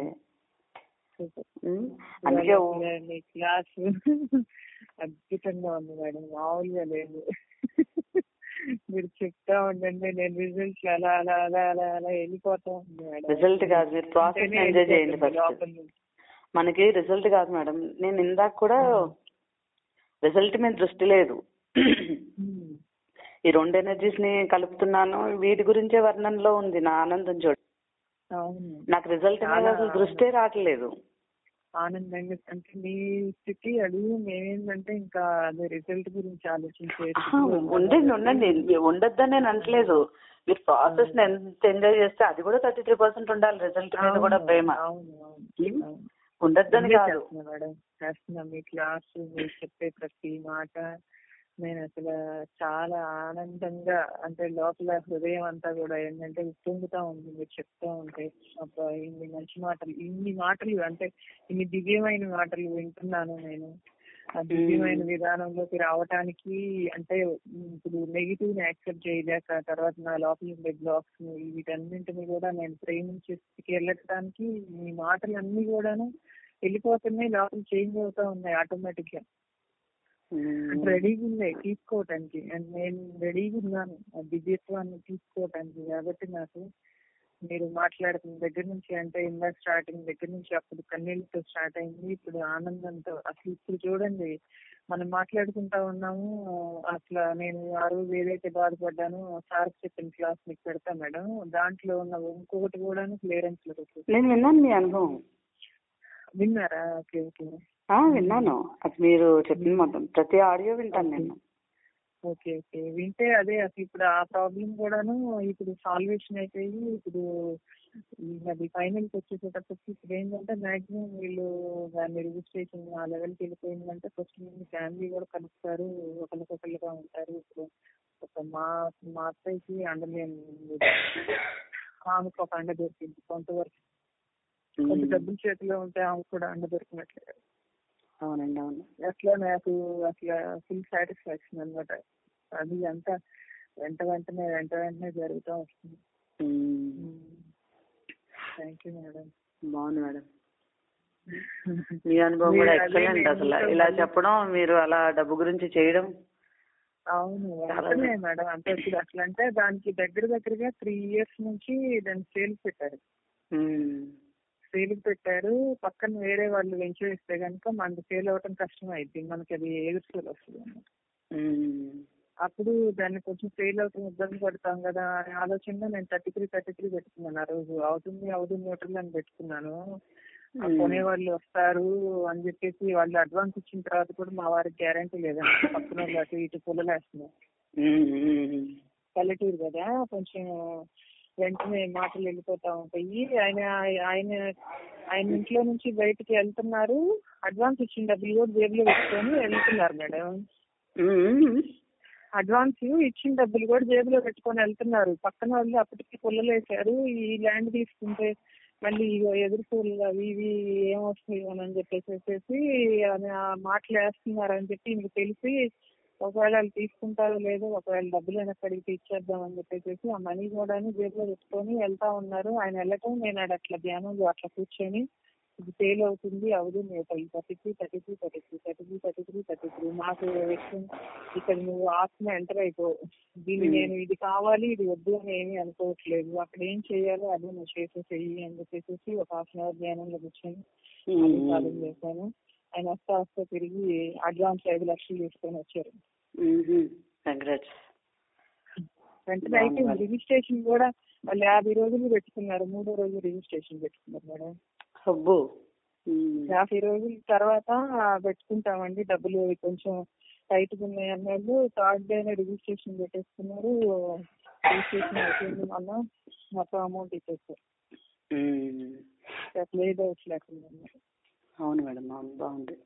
అందుకే క్లాస్ అద్భుతంగా ఉంది మేడం మామూలుగా లేదు మీరు చెప్తా ఉండండి నేను రిజల్ట్స్ అలా అలా అలా అలా అలా వెళ్ళిపోతా ఉంది మేడం రిజల్ట్ కాదు మీరు ప్రాసెస్ ఎంజాయ్ చేయండి ఫస్ట్ మనకి రిజల్ట్ కాదు మేడం నేను ఇందాక కూడా రిజల్ట్ మీద దృష్టి లేదు ఉమ్. ఈ రెండు ఎనర్జీస్ ని కలుపుతున్నాను వీటి గురించే వర్ణనలో ఉంది నా ఆనందం చూడు అవును నాకు రిజల్ట్ మీద చాలా అసలు దృష్టే రావట్లేదు ఆనందంగా అంటే మీ స్థితి అడుగు మేమేంటంటే ఇంకా అదే రిజల్ట్ గురించి ఆలోచించే ఆహా, ఉండండి ఉండండి ఉండొద్దని నేను అనట్లేదు మీరు ప్రాసెస్ ఎంత ఎంజాయ్ చేస్తే అది కూడా థర్టీ త్రీ పర్సెంట్ ఉండాలి రిజల్ట్ మీద కూడా ప్రేమ అవును అవును ఉమ్? అవును. ఉండొద్దని ఎంజాయ్ కాదు చేస్తున్నా మేడం చేస్తున్నా మీ క్లాస్ మీరు చెప్పే ప్రతి మాట నేను అసలు చాలా ఆనందంగా అంటే లోపల హృదయం అంతా కూడా ఏంటంటే ఉప్పొంగుతా ఉంది మీరు చెప్తా ఉంటే అబ్బా ఇన్ని మంచి మాటలు ఇన్ని మాటలు అంటే ఇన్ని దివ్యమైన మాటలు వింటున్నాను నేను ఆ దివ్యమైన విధానంలోకి రావటానికి అంటే ఉమ్, ఇప్పుడు నెగిటివ్ ని యాక్సెప్ట్ చేయలేక తర్వాత నా లోపల ఉండే బ్లాక్స్ వీటన్నింటిని కూడా నేను ప్రేమించే స్థితికి వెళ్ళటానికి మీ మాటలన్నీ కూడాను వెళ్ళిపోతున్నాయి లోపల చేంజ్ అవుతా ఉన్నాయి ఆటోమేటిక్ గా ఉమ్. రెడీగా ఉన్నాయి తీసుకోవటానికి అండ్ నేను రెడీగా ఉన్నాను ఆ దివ్యత్వాన్ని తీసుకోవటానికి కాబట్టి నాకు మీరు మాట్లాడుతున్న దగ్గర నుంచి అంటే ఇందాక స్టార్టింగ్ దగ్గర నుంచి అప్పుడు కన్నీళ్ళతో స్టార్ట్ అయింది ఇప్పుడు ఆనందంతో అసలు ఇప్పుడు చూడండి మనం మాట్లాడుకుంటా ఉన్నాము అసలు నేను ఆ రోజు ఏదైతే బాధపడ్డానో సార్ చెప్పిన క్లాస్ మీకు పెడతా మేడం దాంట్లో ఉన్న ఇంకొకటి కూడా క్లియరెన్స్ లో పెట్టు. నేను విన్నాను మీ అనుభవం విన్నారా ఓకే ఓకే ఆ విన్నాను అది మీరు చెప్పిన మొత్తం ప్రతి ఆడియో వింటాను నేను ఓకే ఓకే వింటే అదే అసలు ఇప్పుడు ఆ ప్రాబ్లం కూడాను ఇప్పుడు సాల్వేషన్ అయిపోయి ఇప్పుడు అది ఫైనల్ కి వచ్చేసేటప్పటికి ఇప్పుడు ఏంటంటే మాక్సిమం వీళ్ళు దాన్ని రిజిస్ట్రేషన్ ఆ లెవెల్కి వెళ్ళిపోయిందంటే ఫస్ట్ ముందు ఫ్యామిలీ కూడా కలుస్తారు ఒకరికొకరుగా ఉంటారు ఇప్పుడు ఒక మా మా అత్తయ్యకి అండలేని ఆమెకు ఒక అండ దొరికింది కొంతవరకు కొంత డబ్బులు చేతిలో ఉంటే ఆమెకు కూడా అండ దొరికినట్లే అవునండి అవును అట్లా నాకు అట్లా ఫుల్ సాటిస్ఫాక్షన్ అన్నమాట అది అంతా వెంట వెంటనే వెంట వెంటనే జరుగుతూ వస్తుంది థ్యాంక్ యూ మేడం బాగుంది మేడం మీ అనుభవం కూడా మీరు అదే ఎక్సలెంట్ నేను అసలు ఇంకా ఇలా మళ్ళీ- చెప్పడం మీరు అలా డబ్బు గురించి చేయడం అవును చాలా వెంటనే మేడం అంటే ఇప్పుడు అట్లా అంటే దానికి దగ్గర దగ్గరగా త్రీ ఇయర్స్ నుంచి దాన్ని సేల్ పెట్టారు ఉమ్. సేల్ పెట్టారు పక్కన వేరే వాళ్ళు వెంచర్ ఇస్తే కనుక మనకి సేల్ అవ్వటం కష్టం అయింది మనకి అది ఎదురు సేల్ వస్తుంది అన్నమాట. ఉమ్. అప్పుడు దాన్ని కొంచెం ఫెయిల్ అవుతుంది ఇబ్బంది పడతాం కదా అనే ఆలోచనలో నేను థర్టీ త్రీ థర్టీ త్రీ పెట్టుకున్నాను ఆ రోజు అవుతుంది అవుతుంది న్యూట్రల్ అని పెట్టుకున్నాను ఆ మ్మ్. కొనే వాళ్ళు వస్తారు అని చెప్పేసి వాళ్ళు అడ్వాన్స్ ఇచ్చిన తర్వాత కూడా మా వారికి గ్యారంటీ లేదండి పక్కన వాళ్ళు అటు ఇటు పుల్లలేస్తున్నారు ఉమ్. ఉమ్. పల్లెటూరు కదా కొంచెం వెంటనే మాటలు వెళ్ళిపోతా ఉంటాయి ఆయన ఆయన ఆయన ఇంట్లో నుంచి బయటికి వెళ్తున్నారు అడ్వాన్స్ ఇచ్చిన డబ్బులు కూడా జేబులో పెట్టుకొని వెళ్తున్నారు మేడం ఉమ్. అడ్వాన్స్ ఇచ్చిన డబ్బులు కూడా జేబులో పెట్టుకొని వెళ్తున్నారు పక్కన వాళ్ళు అప్పటికి పుల్లలేశారు ఈ ల్యాండ్ తీసుకుంటే మళ్ళీ ఇగో ఎదురు పూలు అవి ఇవి ఏమొస్తాయి అని చెప్పేసి అని ఆ మాటలు వేస్తున్నారు అని చెప్పి ఇంక తెలిసి ఒకవేళ వాళ్ళు తీసుకుంటారో లేదో ఒకవేళ డబ్బులు వెనక్కి అడిగితే ఇచ్చేద్దాం అని చెప్పేసి ఆ మనీ కూడా జేబులో పెట్టుకొని వెళ్తా ఉన్నారు ఆయన వెళ్ళటం నేను ఆడ అట్లా ధ్యానంలో అట్లా కూర్చొని ఇది సేల్ అవుతుంది అవుదు thirty three thirty three thirty three thirty three thirty three thirty three నాకు విషయం ఇక్కడ నువ్వు ఆత్మ ఎంటర్ అయిపో దీన్ని Hmm. నేను ఇది కావాలి ఇది వద్దు అని ఏమీ అనుకోవట్లేదు అక్కడ ఏం చేయాలో అదే నువ్వు చేసే చెయ్యి అని చెప్పేసి ఒక హాఫ్ అన్ అవర్ ధ్యానంలో కూర్చొని అది సాధన చేశాను ఆయన వస్తా వస్తా తిరిగి అడ్వాన్స్ ఐదు లక్షలు తీసుకొని వచ్చారు ఉమ్. కంగ్రాట్స్ వెంటనే అయిపోయింది బాగుంది. రిజిస్ట్రేషన్ కూడా వాళ్ళు యాభై రోజులు పెట్టుకున్నారు మూడో రోజు రిజిస్ట్రేషన్ పెట్టుకున్నారు మేడం అబ్బో ఉమ్. యాభై రోజుల తర్వాత పెట్టుకుంటామండి డబ్బులు కొంచెం టైట్ ఉన్నాయి అన్నారు థర్డ్ డే రిజిస్ట్రేషన్ పెట్టేసుకున్నారు రిజిస్ట్రేషన్ అయిపోయింది మళ్ళా మొత్తం అమౌంట్ ఇచ్చేస్తారు ఉమ్. అట్లా ఏ డౌట్స్ లేకుండా ఉన్నారు. అవును మేడం అవును బాగుంది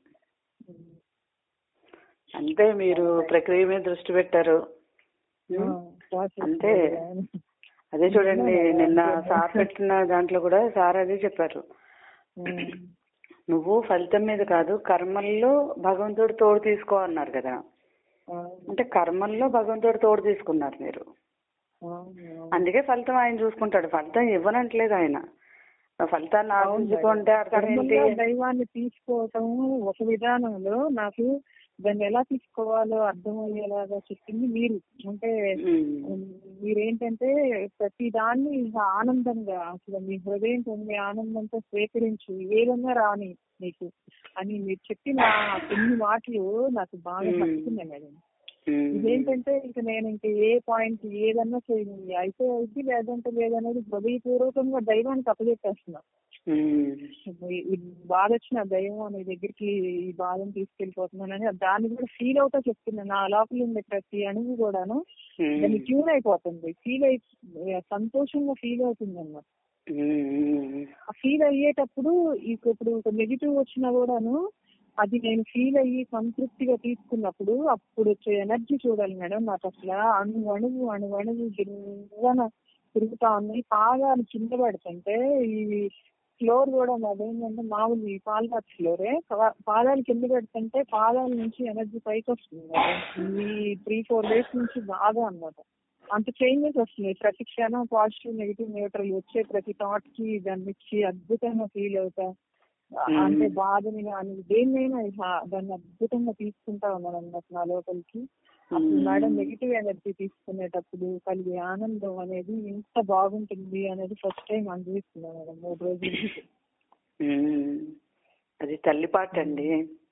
అంతే మీరు ప్రక్రియ మీద దృష్టి పెట్టారు ఆ, process అంతే. కదా. అదే చూడండి నిన్న సార్ పెట్టిన దాంట్లో కూడా సార్ అదే చెప్పారు ఉమ్. నువ్వు ఫలితం మీద కాదు కర్మల్లో భగవంతుడు తోడు తీసుకో అన్నారు కదా అవును, అంటే కర్మల్లో భగవంతుడు తోడు తీసుకున్నారు మీరు అవును, అవును. అందుకే ఫలితం ఆయన చూసుకుంటాడు ఫలితం ఇవ్వనట్లేదు ఆయన ఆ ఫలితాన్ని ఆశించుకుంటే అర్థం ఏంటి కర్మల్లో దైవాన్ని తీసుకోవటం ఒక విధానంలో నాకు దాన్ని ఎలా తీసుకోవాలో అర్థమయ్యేలాగా చెప్పింది మీరు అంటే ఉమ్. ఉమ్, మీరేంటంటే ప్రతి దాన్ని ఇంకా ఆనందంగా అసలు మీ హృదయం పొందే ఆనందంతో స్వీకరించు ఏదన్నా రాని నీకు అని మీరు చెప్పిన ఆ కొన్ని మాటలు నాకు బాగా మ్మ్. నచ్చుతున్నాయి మేడం ఉమ్. ఇదేంటంటే ఇక నేను ఇంక ఏ పాయింట్ ఏదన్నా చేయను అయితే అయితే లేదంటే లేదనేది హృదయపూర్వకంగా దైవానికి అప్పచెప్పేస్తున్నా ఉమ్. ఈ- ఈ బాధ వచ్చిన దైవం నీ దగ్గరికి ఈ బాధను తీసుకెళ్లిపోతున్నానని దాన్ని కూడా ఫీల్ అవుతా చెప్తున్నాను నా లోపల ఉండే ప్రతి అణువు కూడాను ఉమ్. దాన్ని ట్యూన్ అయిపోతుంది ఫీల్ అయి సంతోషంగా ఫీల్ అవుతుంది అన్నమాట ఉమ్. ఆ ఫీల్ అయ్యేటప్పుడు ఇక ఇప్పుడు ఒక నెగిటివ్ వచ్చినా కూడాను అది నేను ఫీల్ అయ్యి సంతృప్తిగా తీసుకున్నప్పుడు అప్పుడు వచ్చే ఎనర్జీ చూడాలి మేడం నాకు అసలు అణు అణువు అణు అణువు గిన్నెన తిరుగుతా ఉన్నాయి పాదాలు కింద పడుతుంటే ఈ ఫ్లోర్ కూడా అదేంటంటే మామూలు ఈ పాలరాతి ఫ్లోరే పా- పాదాలు కింద పెడుతుంటే పాదాల నుంచి ఎనర్జీ పైకి వస్తుంది మేడం ఈ త్రీ ఫోర్ డేస్ నుంచి బాగా అన్నమాట అంత చేంజెస్ వస్తున్నాయి ప్రతి క్షణం పాజిటివ్ నెగిటివ్ న్యూట్రల్ వచ్చే ప్రతి థాట్ కి దాన్ని ఇచ్చి అద్భుతంగా ఫీల్ అవుతా Hmm. అంటే బాధని కానీ దేన్నైనా ఇహ- దాన్ని అద్భుతంగా తీసుకుంటా ఉన్నాను అన్నమాట నా లోపలికి అప్పుడు Hmm. మేడం నెగిటివ్ ఎనర్జీ తీసుకునేటప్పుడు కలిగే ఆనందం అనేది ఇంత బాగుంటుంది అనేది ఫస్ట్ టైం అనుభవిస్తున్నాను మేడం మూడు రోజుల నుంచి ఉమ్. అది తల్లి పాట అండి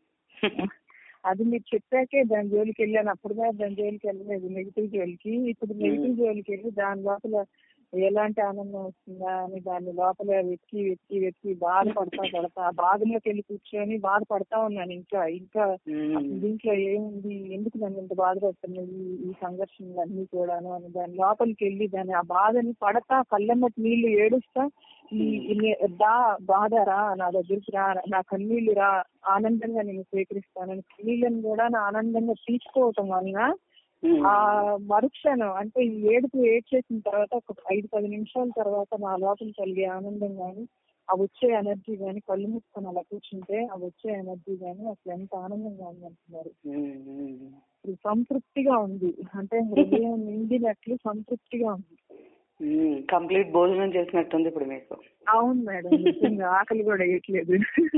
అది మీరు చెప్పాకే దాని జోలికి వెళ్ళాను అప్పుడు దాకా దాని జోలికి వెళ్ళలేదు నెగిటివ్ జోలికి ఇప్పుడు నెగిటివ్ జోలికి వెళ్ళి దాని లోపల ఎలాంటి ఆనందం వస్తుందా అని దాని లోపల వెతికి వెతికి వెతికి బాధపడతా పడతా ఆ బాధలోకి వెళ్ళి కూర్చొని బాధపడతా ఉన్నాను ఇంకా ఇంకా ఉమ్. అసలు దీంట్లో ఏముంది ఎందుకు నన్ను ఇంత బాధపడుతున్నది ఈ సంఘర్షణలు అన్ని కూడాను అని దాని లోపలికి వెళ్ళి దాని ఆ బాధని పడతా కళ్ళమ్మటి నీళ్లు ఏడుస్తా ఈ ఈ- దా బాధ రా నా దగ్గరికి రా నా కన్నీళ్లు రా ఆనందంగా నేను స్వీకరిస్తానని కన్నీళ్ళని కూడా నా ఆనందంగా తీసుకోవటం వలన ఉమ్. ఆ మరుక్షణం అంటే ఈ ఏడుపు ఏడ్చేసిన తర్వాత ఒక ఐదు పది నిమిషాల తర్వాత నా లోపల కలిగే ఆనందం గాని ఆ వచ్చే ఎనర్జీ గాని కళ్ళు మూసుకొని అలా కూర్చుంటే ఆ వచ్చే ఎనర్జీ గాని అసలు ఎంత ఆనందంగా ఉంది అంటున్నారు ఉమ్. ఉమ్. ఇప్పుడు సంతృప్తిగా ఉంది అంటే హృదయం నిండినట్లు సంతృప్తిగా ఉంది ఉమ్. కంప్లీట్ భోజనం చేసినట్టుంది ఇప్పుడు మీకు అవును మేడం నిజంగా ఆకలి కూడా వేయట్లేదు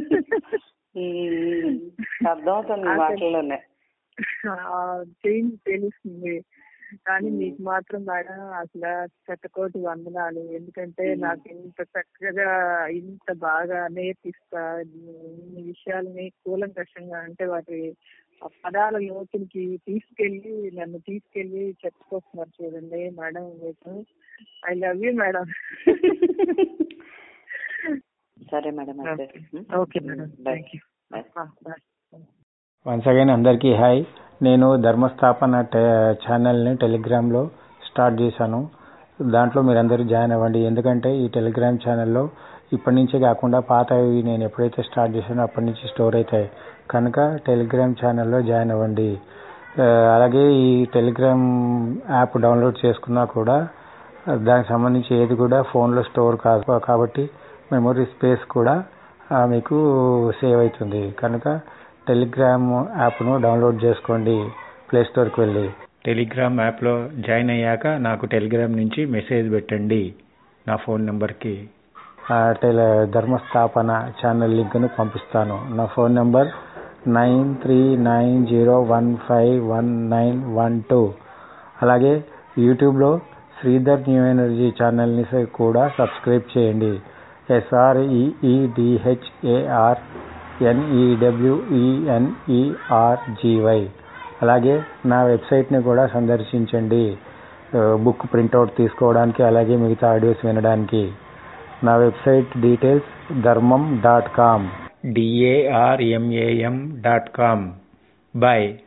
ఉమ్. అర్థమవుతుంది మీ మాటల్లోనే చేంజ్ తెలుస్తుంది కానీ మీకు మాత్రం మేడం అసలు శతకోటి వందనాలు ఎందుకంటే నాకు ఇంత చక్కగా ఇంత బాగా నేర్పిస్తా ఇన్ని విషయాలని కూలంకషంగా అంటే వాటి ఆ పదాల లోతులకి తీసుకెళ్లి నన్ను తీసుకెళ్లి చెప్పుకొస్తున్నారు చూడండి మేడం మీకు ఐ లవ్ యూ మేడం సరే మేడం అయితే okay madam bye thank you bye bye once again అందరికీ హాయ్ నేను ధర్మస్థాపన టె ఛానల్ని టెలిగ్రామ్లో స్టార్ట్ చేశాను దాంట్లో మీరందరూ జాయిన్ అవ్వండి ఎందుకంటే ఈ టెలిగ్రామ్ ఛానల్లో ఇప్పటి నుంచే కాకుండా పాతవి నేను ఎప్పుడైతే స్టార్ట్ చేశానో అప్పటి నుంచి స్టోర్ అవుతాయి కనుక టెలిగ్రామ్ ఛానల్లో జాయిన్ అవ్వండి ఆ, అలాగే ఈ టెలిగ్రామ్ యాప్ డౌన్లోడ్ చేసుకున్నా కూడా దానికి సంబంధించి ఏది కూడా ఫోన్లో స్టోర్ కాదు కాబట్టి మెమొరీ స్పేస్ కూడా ఆ, మీకు సేవ్ అవుతుంది కనుక టెలిగ్రామ్ యాప్ను డౌన్లోడ్ చేసుకోండి ప్లే స్టోర్కి వెళ్ళి టెలిగ్రామ్ యాప్లో జాయిన్ అయ్యాక నాకు టెలిగ్రామ్ నుంచి మెసేజ్ పెట్టండి నా ఫోన్ నెంబర్కి టెల ధర్మస్థాపన ఛానల్ లింక్ను పంపిస్తాను నా phone number nine three nine zero one five one nine one two అలాగే యూట్యూబ్లో శ్రీధర్ న్యూ ఎనర్జీ ఛానల్ని స- కూడా సబ్స్క్రైబ్ చేయండి ఎస్ఆర్ఈఈడిహెచ్ఏఆర్ ఎన్ఈడబ్ల్యూఈఎన్ఈఆర్జీవై అలాగే నా వెబ్సైట్ని కూడా సందర్శించండి ఆ, బుక్ ప్రింట్అవుట్ తీసుకోవడానికి అలాగే మిగతా ఆడియోస్ వినడానికి నా website details Dharmam dot com D A R M A M dot com bye